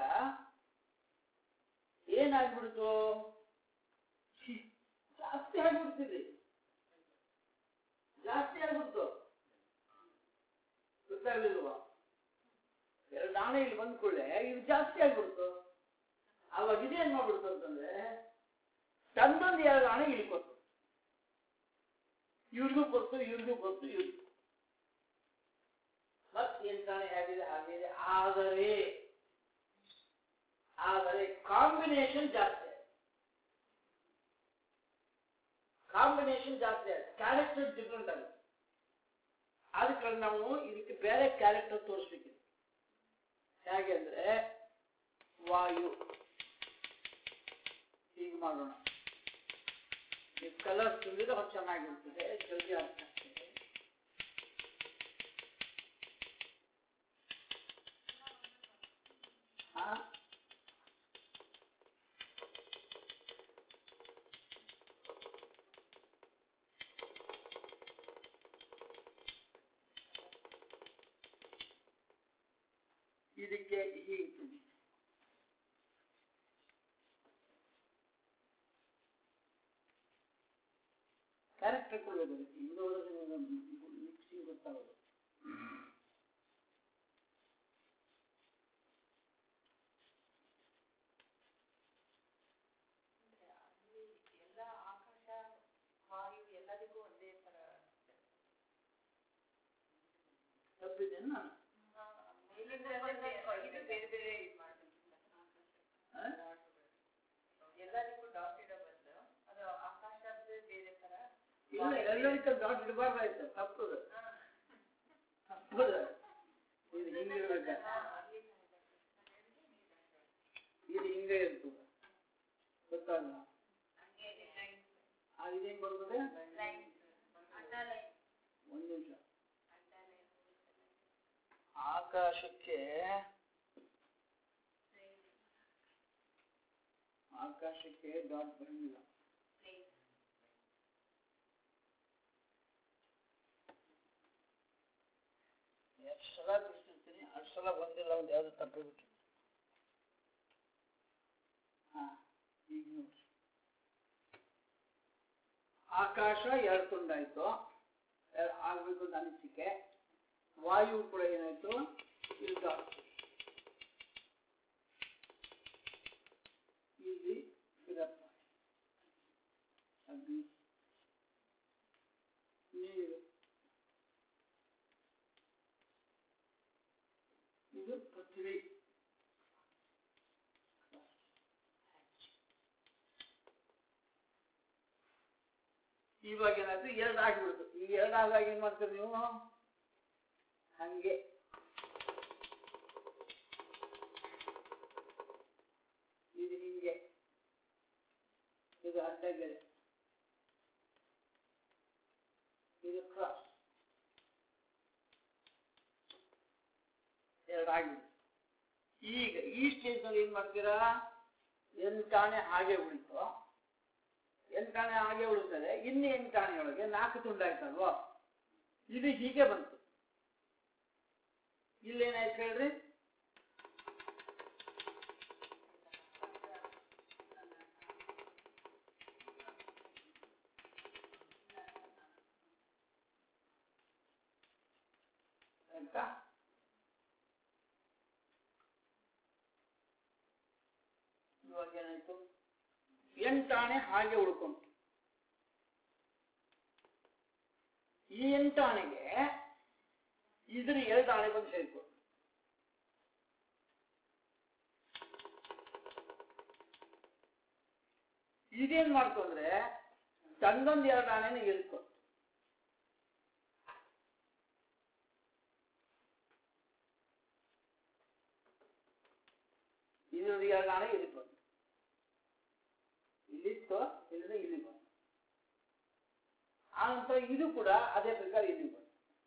ಏನಾಗ್ಬಿಡ್ತು ಛೀ, ಜಾಸ್ತಿ ಆಗ್ಬಿಡ್ತಿದೆ ಜಾಸ್ತಿ ಆಗ್ಬಿಡ್ತು ಗೊತ್ತಾಗ್ಲಿಲ್ವಾ ಎರಡು ಆಣೆ ಇಲ್ಲಿ ಬಂದ ಕೂಡಲೇ ಇದು ಜಾಸ್ತಿ ಆಗ್ಬಿಡ್ತು ಅವಾಗ ಇದೇನ್ ಮಾಡ್ಬಿಡ್ತು ಅಂತಂದ್ರೆ ತನ್ನೊಂದು ಎರಡು ಆಣೆ ಇಲ್ಲಿ ಕೊಟ್ಟು ಇವ್ರಿಗೂ ಗೊತ್ತು ಇವ್ರಿಗೂ ಗೊತ್ತು ಇವ್ರಿಗೂ ಮತ್ತೆ ಎಂಟಾಣೆ ಹೇಗಿದೆ ಹಾಗಿದೆ ಆದರೆ ಆದರೆ ಕಾಂಬಿನೇಷನ್ ಜಾಸ್ತಿ ಆಯ್ತು ಕಾಂಬಿನೇಷನ್ ಜಾಸ್ತಿ ಆಯ್ತು ಕ್ಯಾರೆಕ್ಟರ್ ಡಿಫ್ರೆಂಟ್ ಆಗುತ್ತೆ ಅದಕ್ಕೆ ನಾವು ಇದಕ್ಕೆ ಬೇರೆ ಕ್ಯಾರೆಕ್ಟರ್ ತೋರಿಸ್ಬೇಕಿದೆ ಹೇಗೆ ಅಂದ್ರೆ ವಾಯು ಹೀಗೆ ಮಾಡೋಣ ಈ ಕಲರ್ ತುಂಬಿದ್ರೆ ಹೊತ್ತು ಚೆನ್ನಾಗಿರ್ತದೆ ಜಲ್ದಿ ಅರ್ಥ ಆಗ್ತದೆ ಹಾ ಇದಕ್ಕೆ ಹೀಗೆ ತುಂಬಿ ಕ್ಯಾರೆಕ್ಟರ್ ಕೊಡಬೇಕು ಇದು ಮಿಕ್ಸಿಂಗ್ ಗೊತ್ತಾಗೋದು ಎಲ್ಲ ಆಕಾಶ ವಾಯು ಎಲ್ಲದಕ್ಕೂ ಒಂದೇ ತರ ತಪ್ಪಿದ್ದೇನೆ ನಾನು ಮೇಲಿಂದ ಇದು ಬೇರೆ ಬೇರೆ ಇದು ಮಾಡ್ಬೇಕು ಆ? ಎಲ್ಲದಕ್ಕೂ ಡಾಟ್ ಇಡೋ ಬದಲು ಅದು ಆಕಾಶದ್ದು ಬೇರೆ ತರ ಇಲ್ಲ ಎಲ್ಲರಿಗೂ ಡಾಟ್ ಇಡಬಾರ್ದಾಯ್ತು ತಪ್ಪದು ಹಾ. ತಪ್ಪದು ಇದು ಹಿಂಗೆ ಇರ್ಬೇಕ ಹಾ, ಅಲ್ಲಿ ಇದು ಹಿಂಗೆ ಇರ್ತದೆ ಗೊತ್ತಾಗಲ್ಲ ಹಂಗೆ lines, ಆ ಇದು ಹೆಂಗ್ ಬರ್ತದೆ lines, ಅಡ್ಡ line, ಒಂದು ನಿಮಿಷ ಅಡ್ಡ line, ಆಕಾಶಕ್ಕೆ ಆಕಾಶಕ್ಕೆ ಡಾಟ್ ಬರಂಗಿಲ್ಲ plain. ಎಷ್ಟು ಸಲ ಬಿಡಿಸಿರ್ತೀನಿ ಅಷ್ಟು ಸಲ ಬಂದಿಲ್ಲ ಒಂದು ಯಾವುದು ತಪ್ಪಿಬಿಟ್ಟು ಹಾ ಈಗ ನೋಡಿ ಆಕಾಶ ಎರಡು ತುಂಡಾಯ್ತು ಎರ್- ಆಗ್ಬೇಕು ಅಂತ ಅನಿಸಿಕೆ ವಾಯು ಕೂಡ ಏನಾಯ್ತು ಇದು dot. ಇಲ್ಲಿ ಇದಪ್ಪ ಅಗ್ನಿ ನೀರು ಇದು ಪೃಥ್ವಿ ಇವಾಗ ಏನಾಯ್ತು ಎರಡು ಆಗಿಬಿಡ್ತು ಈಗ ಎರಡು ಆದಾಗ ಏನ್ ಮಾಡ್ತೀರಿ ನೀವು ಹಂಗೆ ಇದು ಹಿಂಗೆ ಇದು ಅಡ್ಡಗೆರೆ ಇದು ಕ್ರಾಸ್ ಎರಡಾಗಿದೆ ಈಗ ಈ ಸ್ಟೇಜ್ನಲ್ಲಿ ಏನ್ ಮಾಡ್ತೀರಾ ಎಂಟಾಣೆ ಹಾಗೆ ಉಳಿತು ಎಂಟಾಣೆ ಹಾಗೆ ಉಳಿತದೆ ಇನ್ನು ಎಂಟಾಣೆಯೊಳಗೆ ನಾಲ್ಕು ತುಂಡಾಯ್ತಲ್ವಾ ಇದು ಹೀಗೆ ಬಂತು ಇಲ್ಲೇನಾಯ್ತು ಹೇಳ್ರಿ ಆಯ್ತಾ ಇವಾಗ ಏನಾಯ್ತು ಎಂಟಾಣೆ ಹಾಗೆ ಉಳ್ಕೊಂಡು ಈ ಎಂಟಾಣೆಗೆ ಇದ್ರ ಎರಡು ಆಣೆ ಬಂದು ಸೇರ್ಕೊಂಡು ಇದೇನ್ ಮಾಡ್ತು ಅಂದ್ರೆ ತಂದೊಂದು ಎರಡು ಆಣೆನ ಇಳ್ಕೊ ಇನ್ನೊಂದು ಎರಡು ಆಣೆ ಇದಕ್ಕೆ ಬಂತು ಇಲ್ಲಿತ್ತು ಇಲ್ಲಿಂದ ಇಲ್ಲಿ ಬಂತು ಆ ನಂತರ ಇದು ಕೂಡ ಅದೇ ಪ್ರಕಾರ ಇಲ್ಲಿ ಬಂತು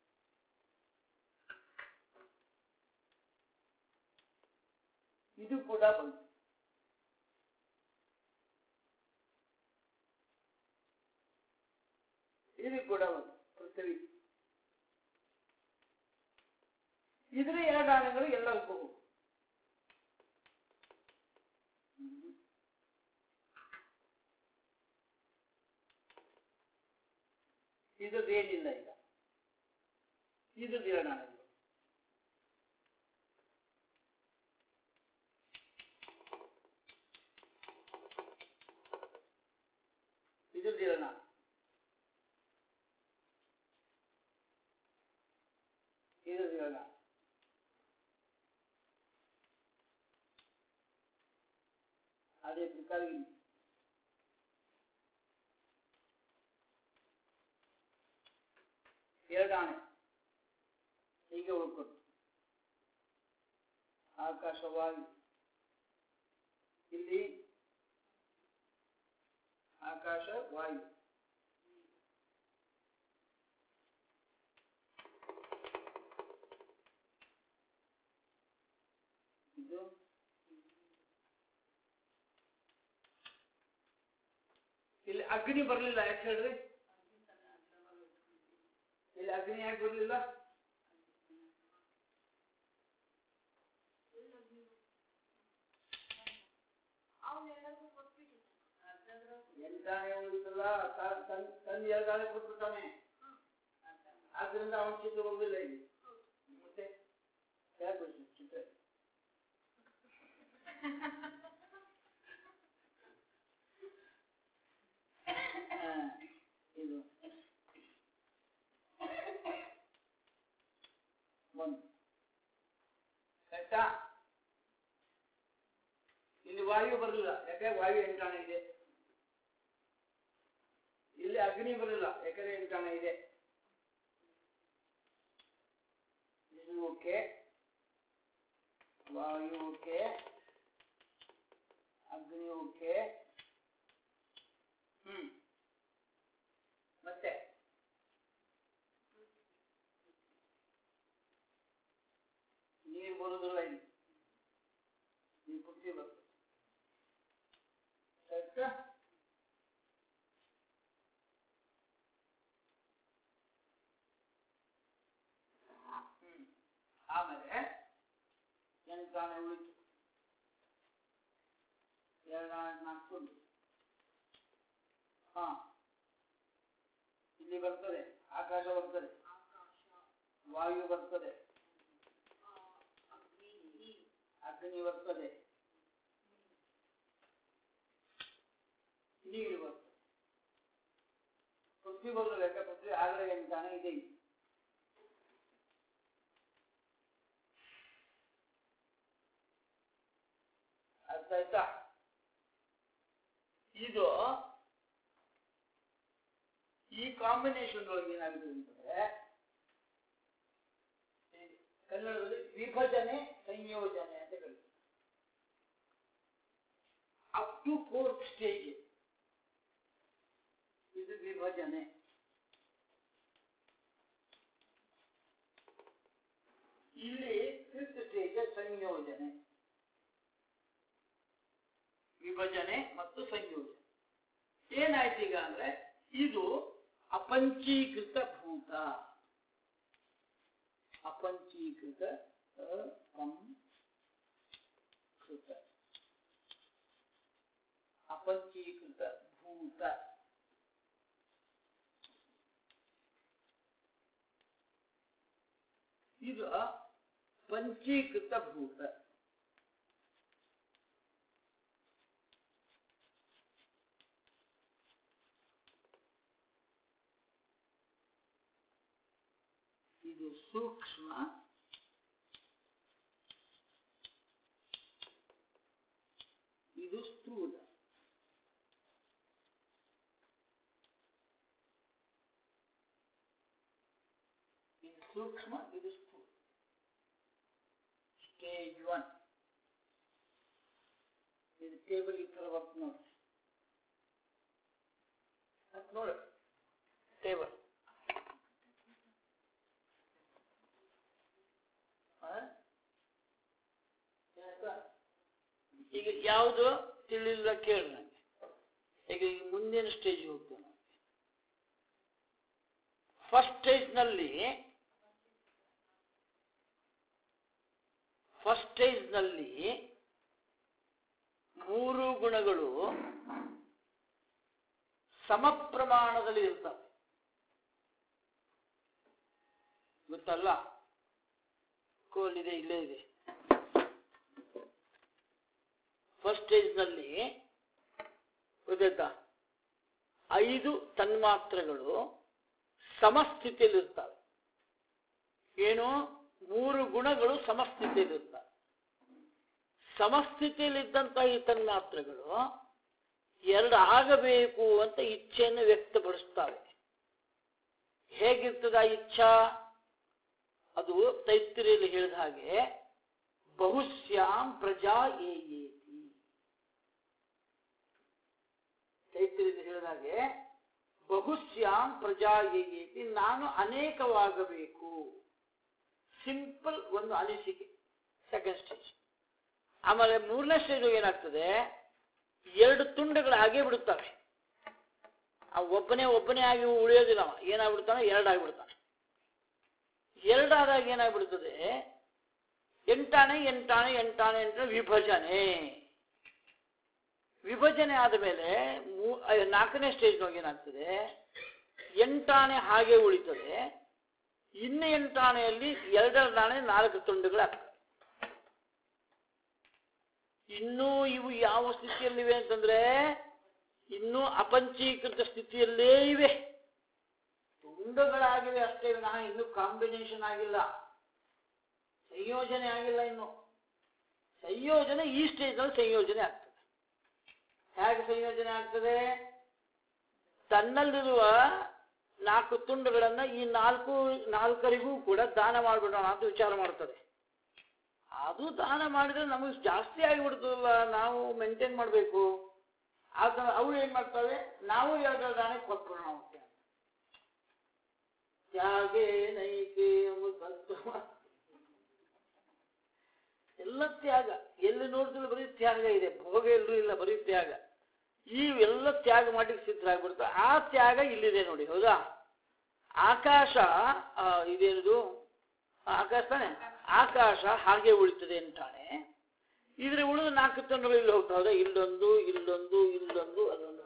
ಇದು ಕೂಡ ಬಂತು ಇದು ಕೂಡ ಬಂತು ಪೃಥ್ವಿ ಇದ್ರ ಎರಡು ಆಣೆಗಳು ಎಲ್ಲರಿಗೂ ಹೋಗು ಇದು ಏನಿಲ್ಲ ಈಗ ಇದು ಎರಡು ಆಣೆಗಳು ಇದು ದಿರಣ ಅದೇ ತ್ರಿಕಾಲಿಗೆ ಎರಡಾಣೆ ಹೀಗೆ ಉಳ್ಕೊಂಡು ಆಕಾಶವಾಯು ಇಲ್ಲಿ ಆಕಾಶ ವಾಯು ಇದು ಇಲ್ಲಿ ಅಗ್ನಿ ಬರಲಿಲ್ಲ ಯಾಕೆ ಹೇಳ್ರಿ ಇಲ್ಲಿ ಅಗ್ನಿ ಯಾಕೆ ಬರಲಿಲ್ಲ ಎಂಟಾಣೆ ಉಳಿತಲ್ಲ ತನ್ನ ಎರಡಾಣೆ ಕೊಟ್ಬಿಟ್ಟಾನೆ ಆದ್ರಿಂದ ಅವನ ಚಿತ್ರ ಬಂದಿಲ್ಲ ಇಲ್ಲಿ ಮತ್ತೆ ಯಾಕೆ ಬರ್ತೀನಿ ಚಿತ್ರ ಹಾ, ಇದು ಒಂದು ಕರೆಕ್ಟಾ ಇಲ್ಲಿ ವಾಯು ಬರಲಿಲ್ಲ ಯಾಕೆ ವಾಯು ಎಂಟಾಣೆ ಇದೆ ಇಲ್ಲಿ ಅಗ್ನಿ ಬರಲಿಲ್ಲ ಯಾಕಂದ್ರೆ ಎಂಟಾಣೆ ಇದೆ ಇದು ಓಕೆ ವಾಯು ಓಕೆ ಅಗ್ನಿ ಓಕೆ ಹ್ಮ್ ಮತ್ತೆ ನೀರು ಬರುದಿಲ್ಲ ಇಲ್ಲಿ ನೀವು ಕುರ್ಚಿ ಬರ್ತದೆ ಕರೆಕ್ಟಾ ಹ್ಮ್ ಆಮೇಲೆ ಎಂಟಾಣೆ ಉಳಿತು ಎರಡಾಣೆ ನಾಲ್ಕು ಹಾ ಇಲ್ಲಿ ಬರ್ತದೆ ಆಕಾಶ ಬರ್ತದೆ ವಾಯು ಬರ್ತದೆ ಅಗ್ನಿ ಬರ್ತದೆ ನೀರು ಬರ್ತದೆ ಪೃಥ್ವಿ ಬರೋದು ಲೆಕ್ಕ ಪೃಥ್ವಿ ಆಗಲೇ ಎಂಟಾಣೆ ಇದೆ ಇಲ್ಲಿ. ಅರ್ಥ ಆಯ್ತಾ ಇದು ಈ ಕಾಂಬಿನೇಷನ್ ಒಳಗೆ ಏನಾಗುತ್ತೆ ಅಂತಂದ್ರೆ ಈ ಕನ್ನಡದಲ್ಲಿ ವಿಭಜನೆ ಸಂಯೋಜನೆ ಅಂತ ಕರೀತಾರೆ ಅಪ್ ಟು ಫೋರ್ತ್ ಸ್ಟೇಜ್ ಇದು ವಿಭಜನೆ ಇಲ್ಲಿ ಫಿಫ್ತ್ ಸ್ಟೇಜ್ ಸಂಯೋಜನೆ ವಿಭಜನೆ ಮತ್ತು ಸಂಯೋಜನೆ ಏನಾಯ್ತು ಈಗ ಅಂದ್ರೆ ಇದು ಅಪಂಚೀಕೃತ ಭೂತ ಅಪಂಚೀಕೃತ ಅಪಂಕೃತ ಅಪಂಚೀಕೃತ ಭೂತ ಇದು ಪಂಚೀಕೃತ ಭೂತ ಇದು ಸೂಕ್ಷ್ಮ ಇದು ಸ್ಥೂಲ ಇದು ಸೂಕ್ಷ್ಮ ಇದು ಸ್ಥೂಲ ಸ್ಟೇಜ್ ಒನ್ ಇದು ಟೇಬಲ್ ಈ ತರ ಬರ್ತದೆ ನೋಡಿ ಅದ್ ನೋಡಿ ಟೇಬಲ್ ಈಗ ಯಾವುದು ತಿಳಿಲ್ಲ ಕೇಳಿ ನನಗೆ ಈಗ ಈಗ ಮುಂದಿನ ಸ್ಟೇಜ್ ಹೋಗ್ತೇವೆ ನಾವು ಫಸ್ಟ್ ಸ್ಟೇಜ್ನಲ್ಲಿ ಫಸ್ಟ್ ಸ್ಟೇಜ್ನಲ್ಲಿ ಮೂರು ಗುಣಗಳು ಸಮ ಪ್ರಮಾಣದಲ್ಲಿ ಇರ್ತವೆ ಗೊತ್ತಲ್ಲ ಕೋಲ್ ಇದೆ ಇಲ್ಲೇ ಇದೆ ಫಸ್ಟ್ ಸ್ಟೇಜ್ನಲ್ಲಿ ಗೊತ್ತಾಯ್ತಾ ಐದು ತನ್ಮಾತ್ರೆಗಳು ಸಮಸ್ಥಿತಿಯಲ್ಲಿರ್ತವೆ ಏನು ಮೂರು ಗುಣಗಳು ಸಮಸ್ಥಿತಿಯಲ್ಲಿರ್ತವೆ ಸಮಸ್ಥಿತಿಯಲ್ಲಿದ್ದಂಥ ಈ ತನ್ಮಾತ್ರಗಳು ಎರಡು ಆಗಬೇಕು ಅಂತ ಇಚ್ಛೆಯನ್ನು ವ್ಯಕ್ತಪಡಿಸ್ತವೆ ಹೇಗಿರ್ತದ ಆ ಇಚ್ಛಾ ಅದು ತೈತ್ತಿರಿಯಲ್ಲಿ ಹೇಳಿದ ಹಾಗೆ ಬಹುಶ್ಯಾಂ ಪ್ರಜಾ ಏಯೇತಿ ತೈತ್ತಿರಿಯಲ್ಲಿ ಹೇಳಿದ ಹಾಗೆ ಬಹುಶ್ಯಾಂ ಪ್ರಜಾ ಏಯೇತಿ ನಾನು ಅನೇಕವಾಗಬೇಕು ಸಿಂಪಲ್ ಒಂದು ಅನಿಸಿಕೆ ಸೆಕೆಂಡ್ ಸ್ಟೇಜ್ ಆಮೇಲೆ ಮೂರನೇ ಸ್ಟೇಜ್ ಏನಾಗ್ತದೆ ಎರಡು ತುಂಡುಗಳು ಹಾಗೆ ಬಿಡುತ್ತವೆ ಆ ಒಬ್ಬನೇ ಒಬ್ಬನೇ ಆಗಿ ಉಳಿಯೋದಿಲ್ಲ ಅವ ಏನಾಗ್ಬಿಡ್ತಾನೆ ಎರಡಾಗ್ಬಿಡ್ತಾನೆ ಎರಡಾದಾಗ ಏನಾಗ್ಬಿಡ್ತದೆ ಎಂಟಾಣೆ ಎಂಟಾಣೆ ಎಂಟಾಣೆ ಎಂಟು ವಿಭಜನೆ ವಿಭಜನೆ ಆದ ಮೇಲೆ ಮೂ- ಆ, ನಾಲ್ಕನೇ ಸ್ಟೇಜ್ನೊಳಗೆ ಏನಾಗ್ತದೆ ಎಂಟಾಣೆ ಹಾಗೆ ಉಳಿತದೆ ಇನ್ನು ಎಂಟಾಣೆಯಲ್ಲಿ ಎರಡೆರಡು ನಾಣೆ ನಾಲ್ಕು ತುಂಡುಗಳಾಗ್ತವೆ ಇನ್ನೂ ಇವು ಯಾವ ಸ್ಥಿತಿಯಲ್ಲಿವೆ ಅಂತಂದ್ರೆ ಇನ್ನೂ ಅಪಂಚೀಕೃತ ಸ್ಥಿತಿಯಲ್ಲೇ ಇವೆ ತುಂಡುಗಳಾಗಿವೆ ಅಷ್ಟೇ ವಿನಃ ಇನ್ನೂ ಕಾಂಬಿನೇಷನ್ ಆಗಿಲ್ಲ ಸಂಯೋಜನೆ ಆಗಿಲ್ಲ ಇನ್ನು ಸಂಯೋಜನೆ ಈ ಸ್ಟೇಜ್ನಲ್ಲಿ ಸಂಯೋಜನೆ ಆಗ್ತದೆ ಹೇಗೆ ಸಂಯೋಜನೆ ಆಗ್ತದೆ ತನ್ನಲ್ಲಿರುವ ನಾಲ್ಕು ತುಂಡುಗಳನ್ನ ಈ ನಾಲ್ಕು ನಾಲ್ಕರಿಗೂ ಕೂಡ ದಾನ ಮಾಡಿಬಿಡೋಣ ಅಂತ ವಿಚಾರ ಮಾಡ್ತದೆ ಅದು ದಾನ ಮಾಡಿದ್ರೆ ನಮಗೆ ಜಾಸ್ತಿ ಆಗಿಬಿಡ್ತದಲ್ಲ ನಾವು ಮೇಂಟೈನ್ ಮಾಡಬೇಕು ಆಗ ಅವು ಏನ್ ಮಾಡ್ತವೆ ನಾವು ಎರಡು ದಾನ ಕೊಟ್ಬಿಡೋಣ ಅವಕ್ಕೆ ತ್ಯಾಗೇ ನೈಕೆ ಎಂಬುದು ತತ್ವ. ಎಲ್ಲ ತ್ಯಾಗ ಎಲ್ಲಿ ನೋಡಿದ್ರು ಬರೀ ತ್ಯಾಗ ಇದೆ ಭೋಗ ಎಲ್ಲೂ ಇಲ್ಲ ಬರೀ ತ್ಯಾಗ ಈ ಎಲ್ಲ ತ್ಯಾಗ ಮಾಡ್ಲಿಕ್ಕೆ ಸಿದ್ಧರಾಗ್ಬಿಡ್ತಾರೆ ಆ ತ್ಯಾಗ ಇಲ್ಲಿದೆ ನೋಡಿ ಹೌದಾ ಆಕಾಶ ಆ, ಇದೇನಿದು ಆ, ಆಕಾಶ ತಾನೆ ಆಕಾಶ ಹಾಗೆ ಉಳಿತದೆ ಅಂತಾನೆ ಇದ್ರೆ ಉಳಿದ ನಾಲ್ಕು ತುಂಡುಗಳು ಇಲ್ಲಿ ಹೋಗ್ತಾ ಹೌದಾ ಇಲ್ಲೊಂದು ಇಲ್ಲೊಂದು ಇಲ್ಲೊಂದು ಅದೊಂದು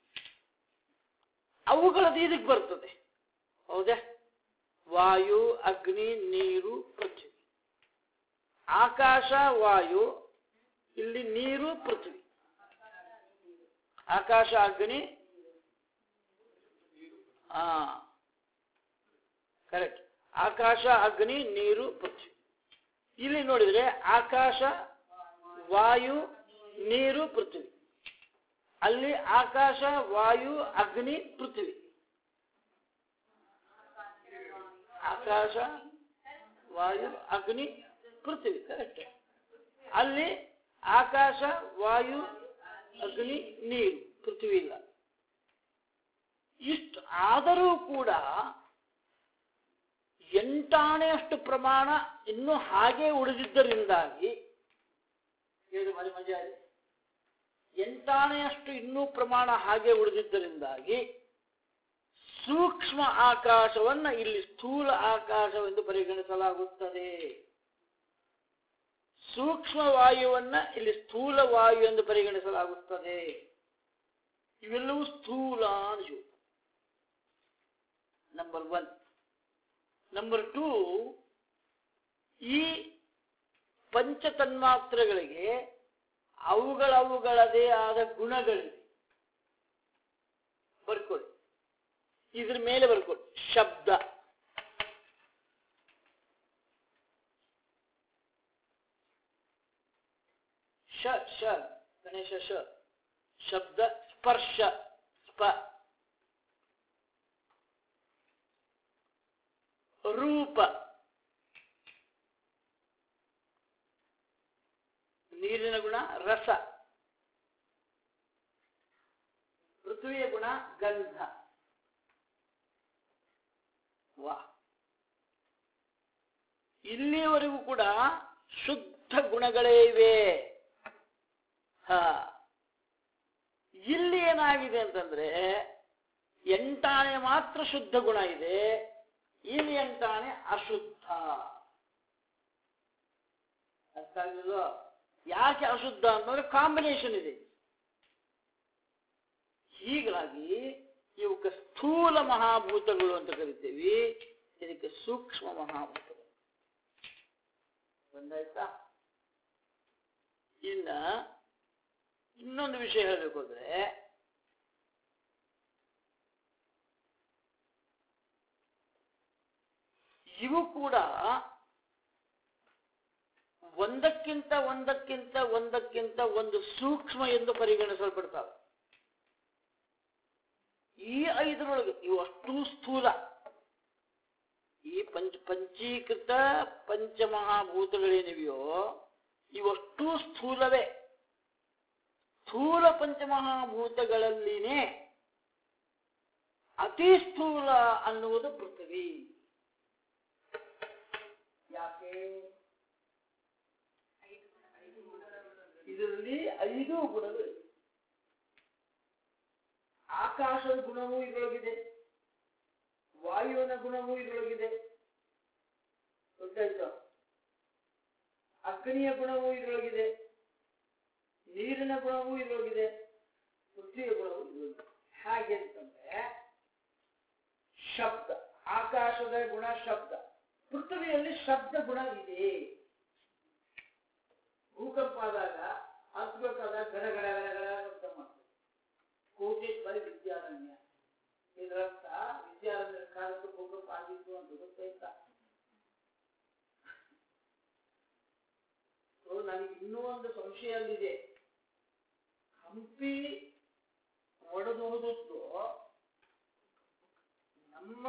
ಅವುಗಳದ್ದು ಇದಕ್ಕೆ ಬರ್ತದೆ ಹೌದಾ ವಾಯು ಅಗ್ನಿ ನೀರು ಪೃಥ್ವಿ ಆಕಾಶ ವಾಯು ಇಲ್ಲಿ ನೀರು ಪೃಥ್ವಿ ಆಕಾಶ ಅಗ್ನಿ ಹಾ ಕರೆಕ್ಟ್ ಆಕಾಶ ಅಗ್ನಿ ನೀರು ಪೃಥ್ವಿ ಇಲ್ಲಿ ನೋಡಿದ್ರೆ ಆಕಾಶ ವಾಯು ನೀರು ಪೃಥ್ವಿ ಅಲ್ಲಿ ಆಕಾಶ ವಾಯು ಅಗ್ನಿ ಪೃಥ್ವಿ ಆಕಾಶ ವಾಯು ಅಗ್ನಿ ಪೃಥ್ವಿ ಕರೆಕ್ಟ್ ಅಲ್ಲಿ ಆಕಾಶ ವಾಯು ಅಗ್ನಿ ನೀರು ಪೃಥ್ವಿ ಇಲ್ಲ ಇಷ್ಟು ಆದರೂ ಕೂಡ ಎಂಟಾಣೆಯಷ್ಟು ಪ್ರಮಾಣ ಇನ್ನೂ ಹಾಗೆ ಉಳಿದಿದ್ದರಿಂದಾಗಿ ಹೇಳಿ ಮರಿ ಮಜಾ ಇದೆ ಎಂಟಾಣೆಯಷ್ಟು ಇನ್ನೂ ಪ್ರಮಾಣ ಹಾಗೆ ಉಳಿದಿದ್ದರಿಂದಾಗಿ ಸೂಕ್ಷ್ಮ ಆಕಾಶವನ್ನ ಇಲ್ಲಿ ಸ್ಥೂಲ ಆಕಾಶವೆಂದು ಪರಿಗಣಿಸಲಾಗುತ್ತದೆ ಸೂಕ್ಷ್ಮ ವಾಯುವನ್ನ ಇಲ್ಲಿ ಸ್ಥೂಲ ವಾಯು ಎಂದು ಪರಿಗಣಿಸಲಾಗುತ್ತದೆ ಇವೆಲ್ಲವೂ ಸ್ಥೂಲ ಅಂಶು ನಂಬರ್ ಒನ್ ನಂಬರ್ ಟೂ ಈ ಪಂಚತನ್ಮಾತ್ರಗಳಿಗೆ ಅವುಗಳವುಗಳದೇ ಆದ ಗುಣಗಳಿವೆ ಬರ್ಕೊಳ್ಳಿ ಇದ್ರ ಮೇಲೆ ಬರ್ಕೊಳ್ಳಿ ಶಬ್ದ ಶ ಶ ಗಣೇಶ ಶ ಶಬ್ದ ಸ್ಪರ್ಶ ಸ್ಪ ರೂಪ ನೀರಿನ ಗುಣ ರಸ ಪೃಥ್ವಿಯ ಗುಣ ಗಂಧ ವಾ ಇಲ್ಲಿಯವರೆಗೂ ಕೂಡ ಶುದ್ಧ ಗುಣಗಳೇ ಇವೆ ಹ ಇಲ್ಲಿ ಏನಾಗಿದೆ ಅಂತಂದ್ರೆ ಎಂಟಾಣೆ ಮಾತ್ರ ಶುದ್ಧ ಗುಣ ಇದೆ ಇಲ್ಲಿ ಎಂಟಾಣೆ ಅಶುದ್ಧ ಅರ್ಥ ಆಗ್ಲಿಲ್ವೋ? ಯಾಕೆ ಅಶುದ್ಧ ಅಂತಂದ್ರೆ ಕಾಂಬಿನೇಷನ್ ಇದೆ ಹೀಗಾಗಿ ಇವಕ್ಕೆ ಸ್ಥೂಲ ಮಹಾಭೂತಗಳು ಅಂತ ಕರಿತೀವಿ ಇದಕ್ಕೆ ಸೂಕ್ಷ್ಮ ಮಹಾಭೂತಗಳು ಒಂದಾಯ್ತಾ ಇನ್ನ ಇನ್ನೊಂದು ವಿಷಯ ಹೇಳಬೇಕು ಅಂದ್ರೆ ಇವು ಕೂಡ ಹ. ಒಂದಕ್ಕಿಂತ ಒಂದಕ್ಕಿಂತ ಒಂದಕ್ಕಿಂತ ಒಂದು ಸೂಕ್ಷ್ಮ ಎಂದು ಪರಿಗಣಿಸಲ್ಪಡ್ತಾವೆ ಈ ಐದರೊಳಗೆ ಇವು ಅಷ್ಟು ಸ್ಥೂಲ ಈ ಪಂಚ ಪಂಚೀಕೃತ ಪಂಚಮಹಾಭೂತಗಳೇನಿವೆಯೋ ಇವಷ್ಟು ಸ್ಥೂಲವೇ ಸ್ಥೂಲ ಪಂಚಮಹಾಭೂತಗಳಲ್ಲಿನೇ ಅತಿ ಸ್ಥೂಲ ಅನ್ನುವುದು ಪೃಥ್ವಿ ಯಾಕೆ ಇದರಲ್ಲಿ ಐದು ಗುಣಗಳು ಆಕಾಶದ ಗುಣವೂ ಇದರೊಳಗಿದೆ ವಾಯುವಿನ ಗುಣವೂ ಇದರೊಳಗಿದೆ ಗೊತ್ತಾಯ್ತು ಅಗ್ನಿಯ ಗುಣವೂ ಇದರೊಳಗಿದೆ ನೀರಿನ ಗುಣವೂ ಇದರೊಳಗಿದೆ ಪೃಥ್ವಿಯ ಗುಣವೂ ಇದರೊಳಗಿದೆ ಹಾಗೆ ಅಂತಂದ್ರೆ ಶಬ್ದ ಆಕಾಶದ ಗುಣ ಶಬ್ದ ಪೃಥ್ವಿಯಲ್ಲಿ ಶಬ್ದ ಗುಣ ಇದೆ ಭೂಕಂಪ ಆದಾಗ ಹತ್ಬೇಕಾದಾಗ ಗಡ ಗಡ ಗಡ ಗಡ ಶಬ್ದ ಮಾಡ್ತದೆ ಕೋಟೇಶ್ವರಿ ವಿದ್ಯಾರಣ್ಯ ಇದರರ್ಥ ವಿದ್ಯಾರಣ್ಯ ಕಾಲಕ್ಕೆ ಭೂಕಂಪ ಆಗಿತ್ತು ಅಂತ ಗೊತ್ತಾಯ್ತಾ ಸೊ ನನಗೆ ಇನ್ನೂ ಒಂದು ಸಂಶಯ ಅಲ್ಲಿದೆ ಹಂಪಿ ಒಡೆದು ಹೋದದ್ದು ನಮ್ಮ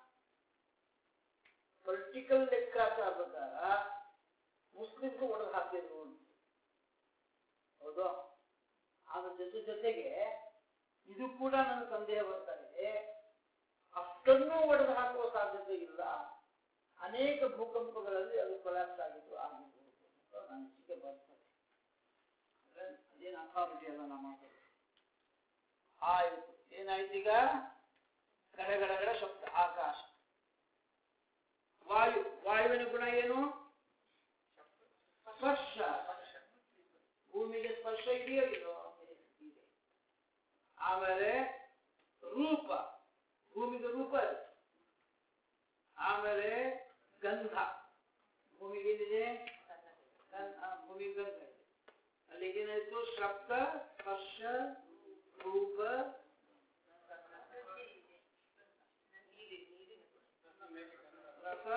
ಪೊಲಿಟಿಕಲ್ ಲೆಕ್ಕಾಚಾರ ಪ್ರಕಾರ ಮುಸ್ಲಿಮ್ಸ್ ಒಡೆದು ಹಾಕಿದ್ರು ಅಂತ ಹೌದು ಅದ್ರ ಜೊತೆ ಜೊತೆಗೆ ಇದು ಕೂಡ ನನ್ನ ಸಂದೇಹ ಬರ್ತಾ ಇದೆ ಅಷ್ಟನ್ನು ಒಡೆದು ಹಾಕುವ ಸಾಧ್ಯತೆ ಇಲ್ಲ ಅನೇಕ ಭೂಕಂಪಗಳಲ್ಲಿ ಅದು ಕೊಲಾಪ್ಸ್ ಆಗಿದ್ದು ಆಗಿರ್ಬೋದು ಅಂತ ನನ್ನ ಅನಿಸಿಕೆ ಬರ್ತದೆ ಅಂದ್ರೆ ಅದೇನು ಅಥಾರಿಟಿ ಅಲ್ಲ ನಮ್ಮ ಮಾತಾಡೋದು ಆಯ್ತು ಏನಾಯ್ತು ಈಗ ಗಡಗಡಗಡ ಶಬ್ದ ಆಕಾಶ ವಾಯು ವಾಯುವಿನ ಗುಣ ಏನು ಸ್ಪರ್ಶ ಭೂಮಿಗೆ ಸ್ಪರ್ಶ ಇದೆಯೋ ಇಲ್ಲೋ ಇದೆ ಆಮೇಲೆ ರೂಪ ಭೂಮಿಗೆ ರೂಪ ಇದೆ ಆಮೇಲೆ ಗಂಧ ಭೂಮಿಗೆ ಏನಿದೆ ಗಂಧ- ಆ, ಭೂಮಿಗೆ ಗಂಧ ಇದೆ ಅಲ್ಲಿಗೆ ಏನಾಯ್ತು ಶಬ್ದ ಸ್ಪರ್ಶ ರೂಪ ರಸ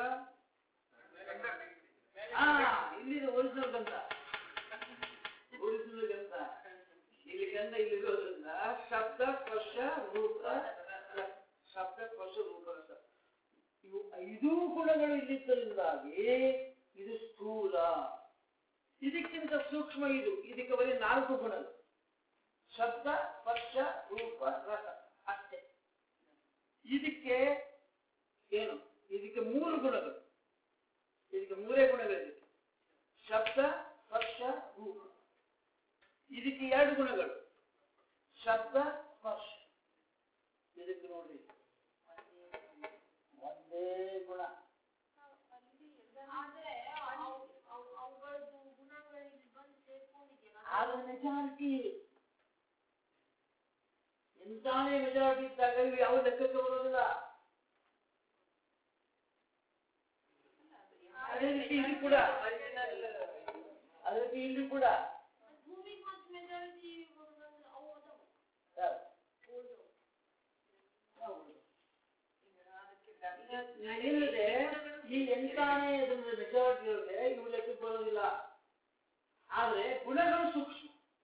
ಹಾ ಇಲ್ಲಿದೆ ಒರಿಜಿನಲ್ ಗಂಧ ಒರಿಜಿನಲ್ ಗಂಧ ಇಲ್ಲಿ ಗಂಧ ಇಲ್ಲಿರೋದ್ರಿಂದ ಶಬ್ದ ಸ್ಪರ್ಶ ರೂಪ ರಸ. ಶಬ್ದ ಸ್ಪರ್ಶ ರೂಪ ರಸ ಇವು ಐದೂ ಗುಣಗಳು ಇಲ್ಲಿದ್ದರಿಂದಾಗಿ ಇದು ಸ್ಥೂಲ ಇದಕ್ಕಿಂತ ಸೂಕ್ಷ್ಮ ಇದು ಇದಕ್ಕೆ ಬರೀ ನಾಲ್ಕು ಗುಣಗಳು ಶಬ್ದ ಸ್ಪರ್ಶ ರೂಪ ರಸ ಅಷ್ಟೇ ಇದಕ್ಕೆ ಏನು ಇದಕ್ಕೆ ಮೂರು ಗುಣಗಳು ಇದಕ್ಕೆ ಮೂರೇ ಗುಣಗಳಿದೆ ಶಬ್ದ ಸ್ಪರ್ಶ ರೂಪ ಇದಕ್ಕೆ ಎರಡು ಗುಣಗಳು ಶಬ್ದ ಸ್ಪರ್ಶ ಇದಕ್ಕೆ ನೋಡ್ರಿ ಒಂದೇ ಗುಣ ಆದ್ರೆ ಅವು- ಅವು- ಅವುಗಳದ್ದು ಗುಣಗಳಿಗೆ ಬಂದು ಸೇರ್ಕೊಂಡಿದೆಯಲ್ಲ ಆಗ ಮೆಜಾರಿಟಿ ಎಂತಾನೇ ಮೆಜಾರಿಟಿ ಇದ್ದಾಗ ಇವು ಯಾವ ಲೆಕ್ಕಕ್ಕೆ ಬರೋದಿಲ್ಲ ಅದೇ ರೀತಿ ಇಲ್ಲಿ ಕೂಡ ಅದೇ ರೀತಿ ಇಲ್ಲಿ ಕೂಡ ಭೂಮಿಗೆ ಮತ್ತೆ ಮೆಜಾರಿಟಿ ಬರೋದಂದ್ರೆ ಅವು ಅದಾವು ಯಾರು? ಓದವು ಹೌದು. ಅದಕ್ಕೆ ಗಂಧ ಇಲ್ಲದೆ ಈ ಎಂಟಾನೇ ಮೆಜಾರಿಟಿ ಇರುತ್ತೆ ಇವು ಲೆಕ್ಕಕ್ಕೆ ಬರೋದಿಲ್ಲ ಆದ್ರೆ ಗುಣಗಳು ಸೂಕ್ಷ್ಮ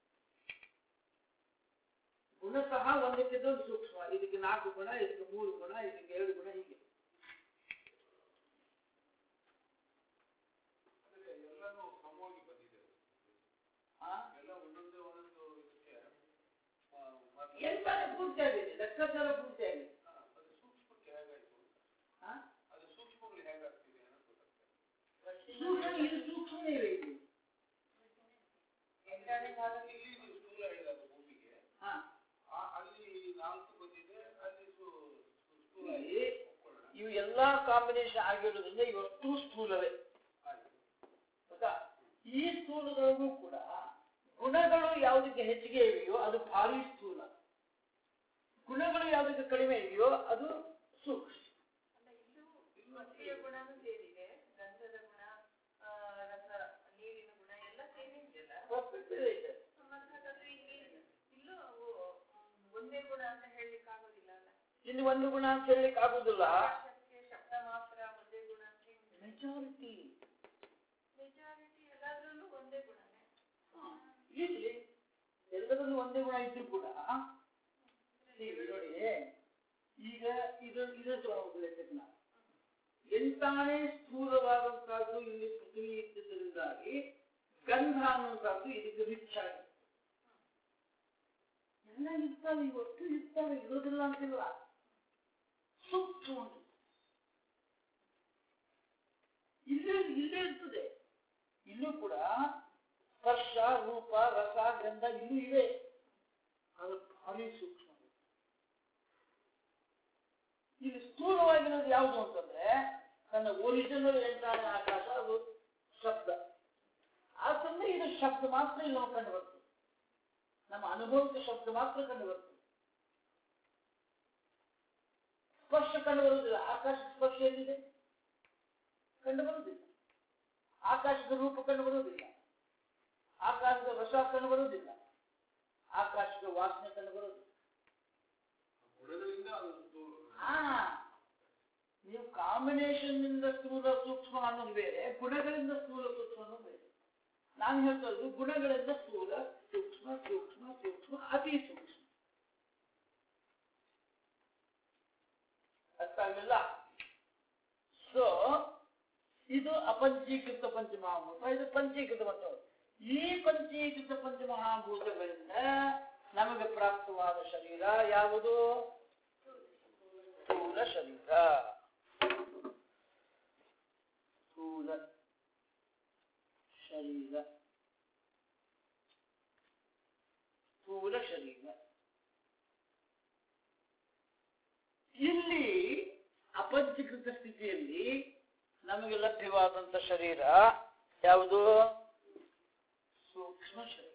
ಗುಣತಃ ಒಂದಕ್ಕಿಂತ ಒಂದು ಸೂಕ್ಷ್ಮ ಇದಕ್ಕೆ ನಾಲ್ಕು ಗುಣ ಇದಕ್ಕೆ ಮೂರು ಗುಣ ಇದಕ್ಕೆ ಎರಡು ಗುಣ ಹೀಗೆ ಎಲ್ಲನೂ ಸಮವಾಗಿ ಬಂದಿದೆ ಆ? ಎಲ್ಲ ಒಂದೊಂದೇ ಒಂದೊಂದು ಇದಕ್ಕೆ ಆ, ಮಾತ್ರ- ಎಂತಾನೆ ಪೂರ್ತಿ ಆಗಿದೆ ಲೆಕ್ಕಾಚಾರ ಪೂರ್ತಿ ಆಗಿದೆ ಆ, ಅದು ಸೂಕ್ಷ್ಮಕ್ಕೆ ಹೇಗಾಯ್ತು ಆ? ಅದು ಸೂಕ್ಷ್ಮಗಳು ಹೇಗಾಗ್ತಿದೆ ಅನ್ನೋದು ಗೊತ್ತಾಗ್ತದೆ ಸೂಕ್ಷ್ಮ ಇದು ಸೂಕ್ಷ್ಮನೇ ಇವೆ ಇದು ಎಂಟನೇ ಭಾಗ ಇಲ್ಲಿ ನೀವು ಸ್ಥೂಲ ಹೇಳಿದಾಗ ಭೂಮಿಗೆ ಹಾ. ಆ- ಅಲ್ಲಿ ನಾಲ್ಕು ಬಂದಿದೆ ಅಲ್ಲಿ ಸು- ಸು- ಸ್ಥೂಲ ಇಲ್ಲಿ ಇದೆ. ಒಪ್ಕೊಳ್ಳೋಣ ಇವು ಎಲ್ಲಾ ಕಾಂಬಿನೇಷನ್ ಆಗಿರೋದ್ರಿಂದ ಇವಷ್ಟು ಸ್ಥೂಲವೇ ಆಯ್ತು. ಗೊತ್ತಾ ಈ ಸ್ಥೂಲದೊಳಗೂ ಕೂಡ ಗುಣಗಳು ಯಾವುದಕ್ಕೆ ಹೆಚ್ಚಿಗೆ ಇವೆಯೋ ಅದು ಭಾರಿ ಸ್ಥೂಲ ಗುಣಗಳು ಯಾವುದಕ್ಕೆ ಕಡಿಮೆ ಇದೆಯೋ ಅದು ಸೂಕ್ಷ್ಮ ಅಲ್ಲ ಇಲ್ಲೂ ಪೃಥ್ವಿಯ ಗುಣನೂ ಸೇರಿದೆ ಗಂಧದ ಗುಣ ಆ, ರಸ ನೀರಿನ ಗುಣ ಎಲ್ಲ ಸೇರಿದೆಯಲ್ಲ ಮತ್ತೆ ಇದೆ. ಮತ್ತೆ ಹಾಗಾದ್ರೆ ಇಲ್ಲಿ ಇಲ್ಲೂ ಅವು ಮ್, ಒಂದೇ ಗುಣ ಅಂತ ಹೇಳಲಿಕ್ಕೆ ಆಗೋದಿಲ್ಲ ಅಲ್ಲ ಇಲ್ಲಿ ಒಂದು ಗುಣ ಅಂತ ಹೇಳಲಿಕ್ಕೆ ಆಗುದಿಲ್ಲ ಆಕಾಶಕ್ಕೆ ಶಬ್ದ ಮಾತ್ರ ಒಂದೇ ಗುಣ ಅಂತ ಹೇಳಿ ಮೆಜಾರಿಟಿ ಮೆಜಾರಿಟಿ ಎಲ್ಲಾದ್ರೂ ಇಲ್ಲಿ ಎಲ್ಲರಲ್ಲೂ ಒಂದೇ ಗುಣ ಇದ್ರು ಕೂಡ ಈಗ ನೋಡಿ ಈಗ ಇದು ಇದು ತಗೊಂಡ್ಬಿಡ್ಬೇಕು ನಾವು ಎಂತಾನೇ ಸ್ಥೂಲವಾದಂತಹದ್ದು ಇಲ್ಲಿ ಪೃಥ್ವಿ ಇದ್ದಿದ್ದರಿಂದಾಗಿ ಗಂಧ ಅನ್ನುವಂಥದ್ದು ಇದಕ್ಕೆ ರಿಚ್ ಆಗಿದೆ ಎಲ್ಲ ಇರ್ತಾವೆ ಇವತ್ತು ಇರ್ತಾವೆ ಇರೋದಿಲ್ಲ ಅಂತಿಲ್ಲ ಸೂಕ್ಷ್ಮ ಇಲ್ಲೇ ಇಲ್ಲೇ ಇರ್ತದೆ ಇಲ್ಲೂ ಕೂಡ ಸ್ಪರ್ಶ ರೂಪ ರಸ ಗಂಧ ಇಲ್ಲೂ ಇವೆ ಅದು ಭಾರಿ ಸೂಕ್ಷ್ಮ ಇಲ್ಲಿ ಸ್ಥೂಲವಾಗಿರೋದು ಯಾವುದು ಅಂತಂದ್ರೆ ತನ್ನ ಒರಿಜಿನಲ್ ಎಂಟಾಣೆ ಆಕಾಶ ಅದು ಶಬ್ದ ಆದ್ರಿಂದ ಇದು ಶಬ್ದ ಮಾತ್ರ ಇಲ್ಲಿ ನಾವು ಕಂಡು ಬರ್ತದೆ ನಮ್ಮ ಅನುಭವಕ್ಕೆ ಶಬ್ದ ಮಾತ್ರ ಕಂಡು ಬರ್ತದೆ ಸ್ಪರ್ಶ ಕಂಡು ಬರುವುದಿಲ್ಲ ಆಕಾಶ ಸ್ಪರ್ಶ ಎಲ್ಲಿದೆ ಕಂಡು ಬರುವುದಿಲ್ಲ ಆಕಾಶದ ರೂಪ ಕಂಡು ಬರುವುದಿಲ್ಲ ಆಕಾಶದ ರಸ ಕಂಡು ಬರುವುದಿಲ್ಲ ಆಕಾಶದ ವಾಸನೆ ಕಂಡು ಬರುವುದಿಲ್ಲ ಗುಣಗಳಿಂದ ಅದು ಸ್ಥೂಲ. ಆ ನೀವು ಕಾಂಬಿನೇಷನ್ ನಿಂದ ಸ್ಥೂಲ ಸೂಕ್ಷ್ಮ ಅನ್ನೋದು ಬೇರೆ ಗುಣಗಳಿಂದ ಸ್ಥೂಲ ಸೂಕ್ಷ್ಮ ಅನ್ನೋದು ಬೇರೆ ನಾನು ಹೇಳ್ತಾ ಇರೋದು ಗುಣಗಳಿಂದ ಸ್ಥೂಲ ಸೂಕ್ಷ್ಮ ಸೂಕ್ಷ್ಮ ಸೂಕ್ಷ್ಮ ಅತಿ ಸೂಕ್ಷ್ಮ ಅರ್ಥ ಆಗಲಿಲ್ಲ ಸೊ ಇದು ಅಪಂಚೀಕೃತ ಪಂಚಮಹಾಭೂತ ಇದು ಪಂಚೀಕೃತ ಪಂಚಭೂತ ಈ ಪಂಚೀಕೃತ ಪಂಚಮಹಾಭೂತಗಳಿಂದ ನಮಗೆ ಪ್ರಾಪ್ತವಾದ ಶರೀರ ಯಾವುದು ಸ್ಥೂಲ ಶರೀರ ಸ್ಥೂಲ ಶರೀರ ಸ್ಥೂಲ ಶರೀರ ಇಲ್ಲಿ ಅಪಂಚೀಕೃತ ಸ್ಥಿತಿಯಲ್ಲಿ ನಮಗೆ ಲಭ್ಯವಾದಂತ ಶರೀರ ಯಾವುದು ಸೂಕ್ಷ್ಮ ಶರೀರ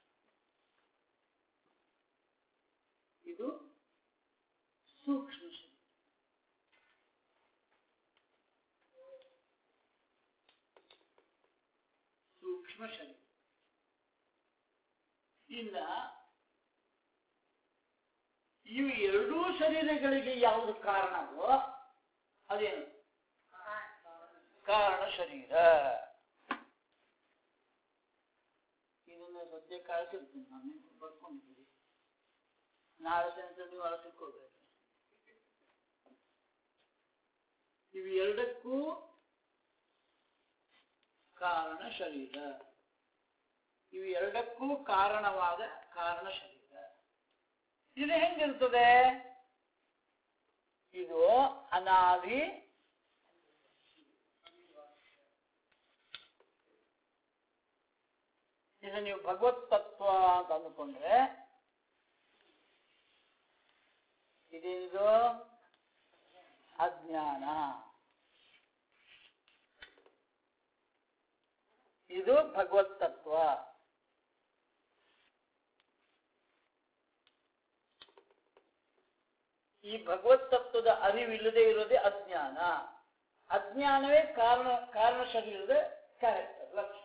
ಇದು ಸೂಕ್ಷ್ಮ ಶರೀರ ಸೂಕ್ಷ್ಮ ಶರೀರ ಇನ್ನ ಇವು ಎರಡೂ ಶರೀರಗಳಿಗೆ ಯಾವುದು ಕಾರಣವೋ ಅದೇನು ಕಾರಣ ಶರೀರ ಇದನ್ನ ಸದ್ಯ ಕಳಿಸಿರ್ತೀನಿ ನಾನು ಬರ್ಕೊಂಡಿದ್ದೀರಿ ನಾಳೆ ಸಂಜೆ ನೀವು ಅಳಸಿಕೋಬೇಕು ಇವು ಎರಡಕ್ಕೂ ಕಾರಣ ಶರೀರ ಇವು ಎರಡಕ್ಕೂ ಕಾರಣವಾದ ಕಾರಣ ಶರೀರ ಇದು ಹೆಂಗಿರ್ತದೆ ಇದು ಅನಾದಿ ಇದು ನೀವು ಭಗವತ್ ತತ್ವ ಅಂತ ಅಂದುಕೊಂಡ್ರೆ ಇದೇನಿದು ಅಜ್ಞಾನ ಇದು ಭಗವತ್ ತತ್ವ ಈ ಭಗವತ್ ತತ್ವದ ಅರಿವಿಲ್ಲದೆ ಇರೋದೇ ಅಜ್ಞಾನ ಅಜ್ಞಾನವೇ ಕಾರಣ ಕಾರಣ ಶರೀರದ ಕ್ಯಾರೆಕ್ಟರ್ ಲಕ್ಷಣ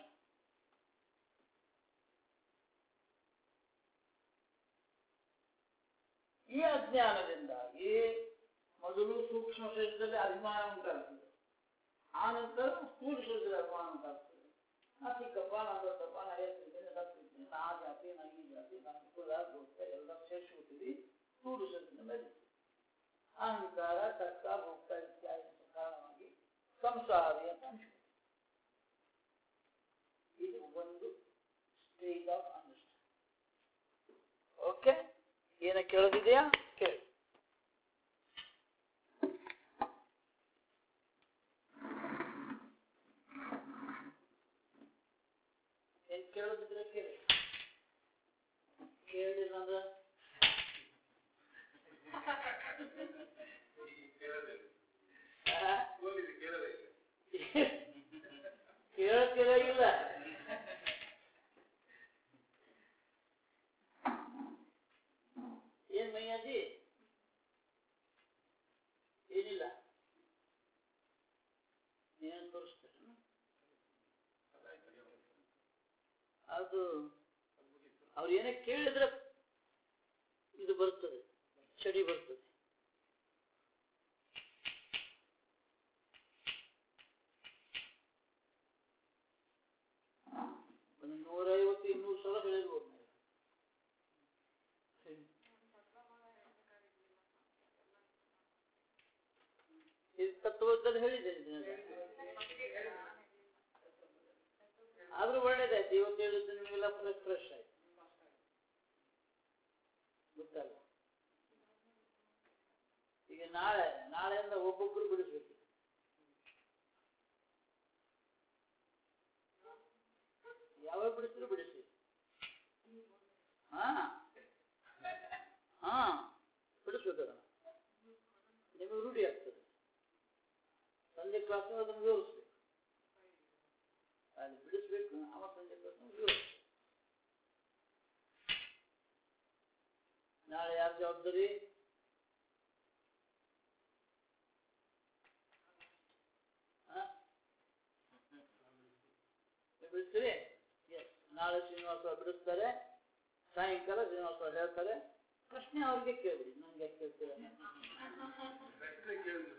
ಈ ಅಜ್ಞಾನದಿಂದಾಗಿ ಮೊದಲು ಸೂಕ್ಷ್ಮ ಶರೀರದಲ್ಲಿ ಅಭಿಮಾನ ಉಂಟಾಗ್ತದೆ ಆನಂತರ ಸ್ಥೂಲ ಶರೀರದ ಅಭಿಮಾನ ಉಂಟಾಗ್ತದೆ ನಾ ಚಿಕ್ಕಪ್ಪ ನಾ ದೊಡ್ಡಪ್ಪ ನಾ ಎಷ್ಟಿದ್ದೀನಿ ದಪ್ಪಿದ್ದೀನಿ ನಾ ಆ ಜಾತಿ ನಾ ಈ ಜಾತಿ ನಾ ಕುಲ ಗೋತ್ರ ಎಲ್ಲ ಸೇರಿಸ್ಬಿಟ್ಟಿವಿ ಸ್ಥೂಲ ಶರೀರದ ಮೇಲೆ ಅಹಂಕಾರ ಕರ್ತ ಭೋಕ್ತ ಇತ್ಯಾದಿ ಕಾರಣವಾಗಿ ಸಂಸಾರಿ ಅಂತ ಅನ್ಸ್ಕೊಳ್ತೀವಿ. ಇದು ಒಂದು ಸ್ಟೇಜ್ ಆಫ್ ಅಂಡರ್ಸ್ಟ್ಯಾಂಡ್ ಓಕೆ ಏನ ಕೇಳೋದಿದೆಯಾ ಕೇಳಿ ಏನ್ ಕೇಳೋದಿದ್ರೆ ಕೇಳಿ ಕೇಳಿಲ್ಲ ಅಂದ್ರೆ ಕೇಳೋದೇ ಇಲ್ಲ. ಆ? ಹೋಗಿದೆ ಕೇಳೋದೇ ಇಲ್ಲ. ಕೇಳಕ್ಕಿಲ್ಲ ಇಲ್ಲ ಏನ್ ಮೈಯಾಜಿ ಏನಿಲ್ಲ ಏನ್ ತೋರಿಸ್ತಾರೆ ಅದು ಅವ್ರು ಏನೇ ಕೇಳಿದ್ರೆ ಇದು ಬರ್ತದೆ ಚಡಿ ಬರ್ತದೆ ಒಂದು ನೂರೈವತ್ತು ಇನ್ನೂರು ಸಲ ಹೇಳಿದ್ರು ಸತ್ವದಲ್ಲಿ ಹೇಳಿದ್ದೇನೆ ಇದನ್ನೆಲ್ಲ. ಆದ್ರೂ ಒಳ್ಳೇದಾಯ್ತು ಇವತ್ತು ಹೇಳಿದ್ದು ನಿಮಗೆಲ್ಲ ಫ್ರೆಶ್ ಫ್ರೆಶ್ ಆಯ್ತು ಗೊತ್ತಲ್ಲ ಈಗ ನಾಳೆ ನಾಳೆಯಿಂದ ಒಬ್ಬೊಬ್ರು ಬಿಡಿಸ್ಬೇಕು ಯಾವಾಗ ಬಿಡಿಸಿದ್ರು ಬಿಡಿಸಿ ಹಾ ಹಾ ಬಿಡಿಸ್ಬೇಕು ಅದನ್ನ ನಿಮಗೆ ರೂಢಿ ಆಗ್ತದೆ ಸಂಜೆ ಕ್ಲಾಸ್ ಅದನ್ನು ವಿವರಿಸ್ಬೇಕು ಅಲ್ಲಿ ಬಿಡಿಸ್ಬೇಕು ಆವಾಗ ಸಂಜೆ ಕ್ಲಾಸ್ ವಿವರಿಸ್ಬೇಕು ನಾಳೆ ಯಾರ ಜವಾಬ್ದಾರಿ ಹಾ? ನೀವು ಬಿಡಿಸ್ತೀರಿ Yes. ನಾಳೆ ಶ್ರೀನಿವಾಸ ಬಿಡಿಸ್ತಾರೆ ಸಾಯಂಕಾಲ ಶ್ರೀನಿವಾಸ ಹೇಳ್ತಾರೆ ಪ್ರಶ್ನೆ ಅವ್ರಿಗೆ ಕೇಳ್ಬಿಡಿ ನಂಗೆ ಯಾಕೆ ಕೇಳ್ತೀರ ಪ್ರಶ್ನೆ ಕೇಳಿದ್ರು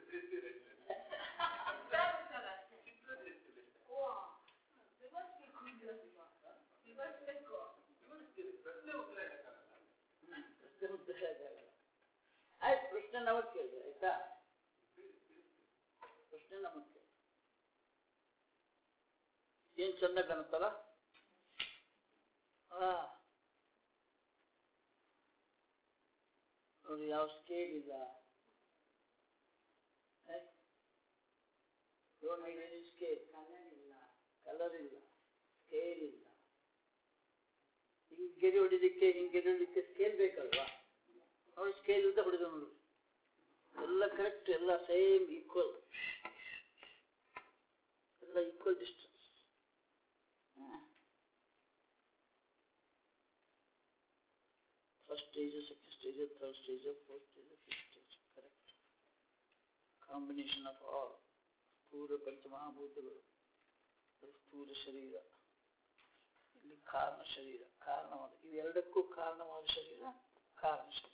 ವಿವರಿಸ್ತೀರಿ ಪ್ರಶ್ನೆ ಉತ್ತರ ಹೇಳಕ್ಕಾಗಲ್ಲ ಪ್ರಶ್ನೆ ಉತ್ತರ ಆಗಲ್ಲ. ಆಯ್ತು ಪ್ರಶ್ನೆ ನಮಗ್ ಕೇಳಿ ಆಯ್ತಾ ಪ್ರಶ್ನೆ ನಮಗ್ ಕೇಳಿ ಏನ್ ಚಂದ ಕಾಣುತ್ತಲ್ಲ ಆ. ನೋಡಿ ಯಾವ ಸ್ಕೇಲ್ ಇಲ್ಲ ಸ್ಕೇಲ್ ಕಲರ್ ಇಲ್ಲ ಸ್ಕೇಲ್ ಇಲ್ಲ ಹಿಂಗ್ ಗೆರೆ ಹೊಡಿಲಿಕ್ಕೆ ಹಿಂಗ್ ಗೆರೆ ಹೊಡಿಲಿಕ್ಕೆ ಸ್ಕೇಲ್ ಬೇಕಲ್ವಾ ನೋಡಿ ಸ್ಕೇಲ್ ಇಲ್ಲದೆ ಹೊಡೆದು ನೋಡಿ ಎಲ್ಲ ಕರೆಕ್ಟ್ ಎಲ್ಲ ಸೇಮ್ ಈಕ್ವಲ್ ಎಲ್ಲ equal distance first stage second stage third stage fourth stage fifth stage correct combination of all ಸ್ಥೂಲ ಪಂಚಮಹಾಭೂತಗಳು ಸ್ಥೂಲ ಶರೀರ ಇಲ್ಲಿ ಕಾರಣ ಶರೀರ ಕಾರಣವಾದ ಇವೆರಡಕ್ಕೂ ಕಾರಣವಾದ ಶರೀರ ಕಾರಣ ಶರೀರ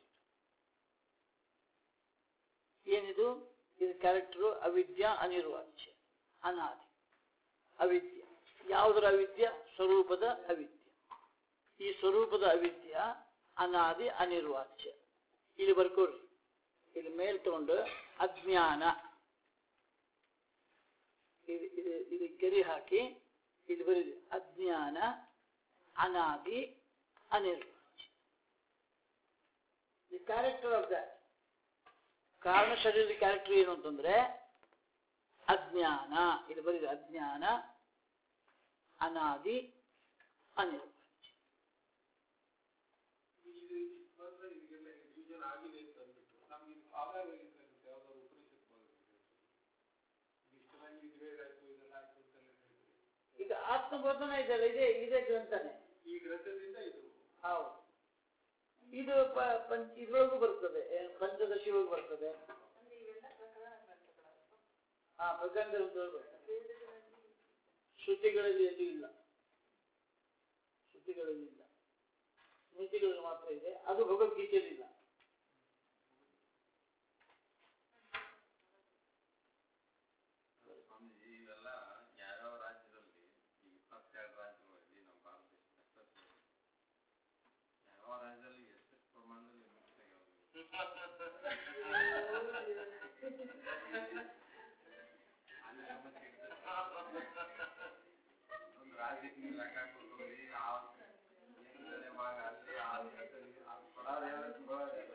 ಏನಿದು ಇದು ಕ್ಯಾರೆಕ್ಟರು ಅವಿದ್ಯಾ ಅನಿರ್ವಾಚ್ಯ ಅನಾದಿ ಅವಿದ್ಯ ಯಾವುದರ ಅವಿದ್ಯ ಸ್ವರೂಪದ ಅವಿದ್ಯ ಈ ಸ್ವರೂಪದ ಅವಿದ್ಯ ಅನಾದಿ ಅನಿರ್ವಾಚ್ಯ ಇಲ್ಲಿ ಬರ್ಕೊಡ್ರಿ ಇಲ್ಲಿ ಮೇಲ್ ತಗೊಂಡು ಅಜ್ಞಾನ ಇದು ಇದು ಇದು ಗೆರೆ ಹಾಕಿ ಇಲ್ಲಿ ಬರೀರಿ ಅಜ್ಞಾನ ಅನಾದಿ ಅನಿರ್ವಾಚ್ಯ ದಿ ಕ್ಯಾರೆಕ್ಟರ್ ಆಫ್ ದಟ್ ಕಾರಣ ಶರೀರದ ಕ್ಯಾರೆಕ್ಟರ್ ಏನು ಅಂತಂದ್ರೆ ಅಜ್ಞಾನ ಇಲ್ಲಿ ಬರೀರಿ ಅಜ್ಞಾನ ಅನಾದಿ ಅನಿರ್ವಾಚ್ಯ ಇದು ಇಷ್ಟು ಮಾತ್ರ ಇದಕ್ಕೆಲ್ಲ ಡಿವಿಷನ್ ಆಗಿದೆ ಅಂತ ಅಂದ್ಬಿಟ್ಟು ನಮ್ಗೆ ಇದು ಆಗಾಗಿರುತ್ತೆ ಯಾವ್ದಾದ್ರು ಉಪನಿಷತ್ ಮಾಡೋದು ಇಷ್ಟೆಲ್ಲ ಡಿವೈಡ್ ಆಯ್ತು ಇದೆಲ್ಲ ಆಯ್ತು ಅಂತೆಲ್ಲ ಹೇಳಿದ್ರು ಈಗ ಆತ್ಮಬೋಧನ ಇದೆಯಲ್ಲ ಇದೇ ಇದೇ ಗ್ರಂಥನೇ ಈ ಗ್ರಂಥದಿಂದ ಇದು ಹೌದು ಇದು ಪ- ಪಂಚ ಇದ್ರೊಳಗೂ ಬರ್ತದೆ ಏನ್ ಪಂಚದಶಿ ಒಳಗೂ ಬರ್ತದೆ ಅಂದ್ರೆ ಇವೆಲ್ಲ ಪ್ರಕರಣ ಗ್ರಂಥಗಳಲ್ವಾ? ಹಾ ಪ್ರಕರಣ ಗ್ರಂಥದೊಳಗೆ ಬರ್ತದೆ ಶ್ರುತಿಗಳಲ್ಲಿ ಎಲ್ಲಿ ಇಲ್ಲ ಶ್ರುತಿಗಳಲ್ಲಿ ಇಲ್ಲ ಸ್ಮೃತಿಗಳಲ್ಲಿ ಮಾತ್ರ ಇದೆ ಅದು ಭಗವದ್ಗೀತೆಯಲ್ಲಿ ಇಲ್ಲ ಸ್ವಾಮೀಜಿ ಇವೆಲ್ಲ ಯಾವ್ಯಾವ ರಾಜ್ಯದಲ್ಲಿ ಈ ಇಪ್ಪತ್ತೆರಡು ರಾಜ್ಯಗಳಲ್ಲಿ ನಮ್ಮ ಭಾರತ ದೇಶ ಯಾವ ರಾಜ್ಯದಲ್ಲಿ ಎಷ್ಟೆಷ್ಟು ಪ್ರಮಾಣದಲ್ಲಿ ಮಿಕ್ಸ್ ಆಗ್ಯಾವ ಅಲ್ಲಿ ಸಮಸ್ಯೆ ಇರ್ತದೆ. ಒಂದು ರಾಜ್ಯಕ್ಕೆ ನೀವು ಲೆಕ್ಕ ಹಾಕ್ಕೊಂಡು ಹೋಗಿ ಆ ಏನಿದೆ ಭಾಗ ಅಲ್ಲಿ ಆ ದೇಶದಲ್ಲಿ ಅದು ಕೊಡೋದು ಯಾರು ಕೊಡೋದು ಯಾರು?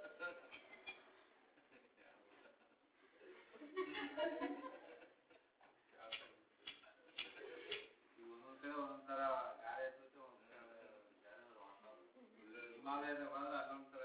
ಈಗ ಒಂದೊಂದ್ ಕಡೆ ಒಂದೊಂದ್ ತರ ಗಾಳಿ ಇರ್ತೈತೆ ಒಂದೊಂದ್ ಕಡೆ ಗಾಳಿ ವಾತಾವರಣ. ಹಿಮಾಲಯದ ಬಂದ್ರೆ ಅಲ್ಲೊಂದ್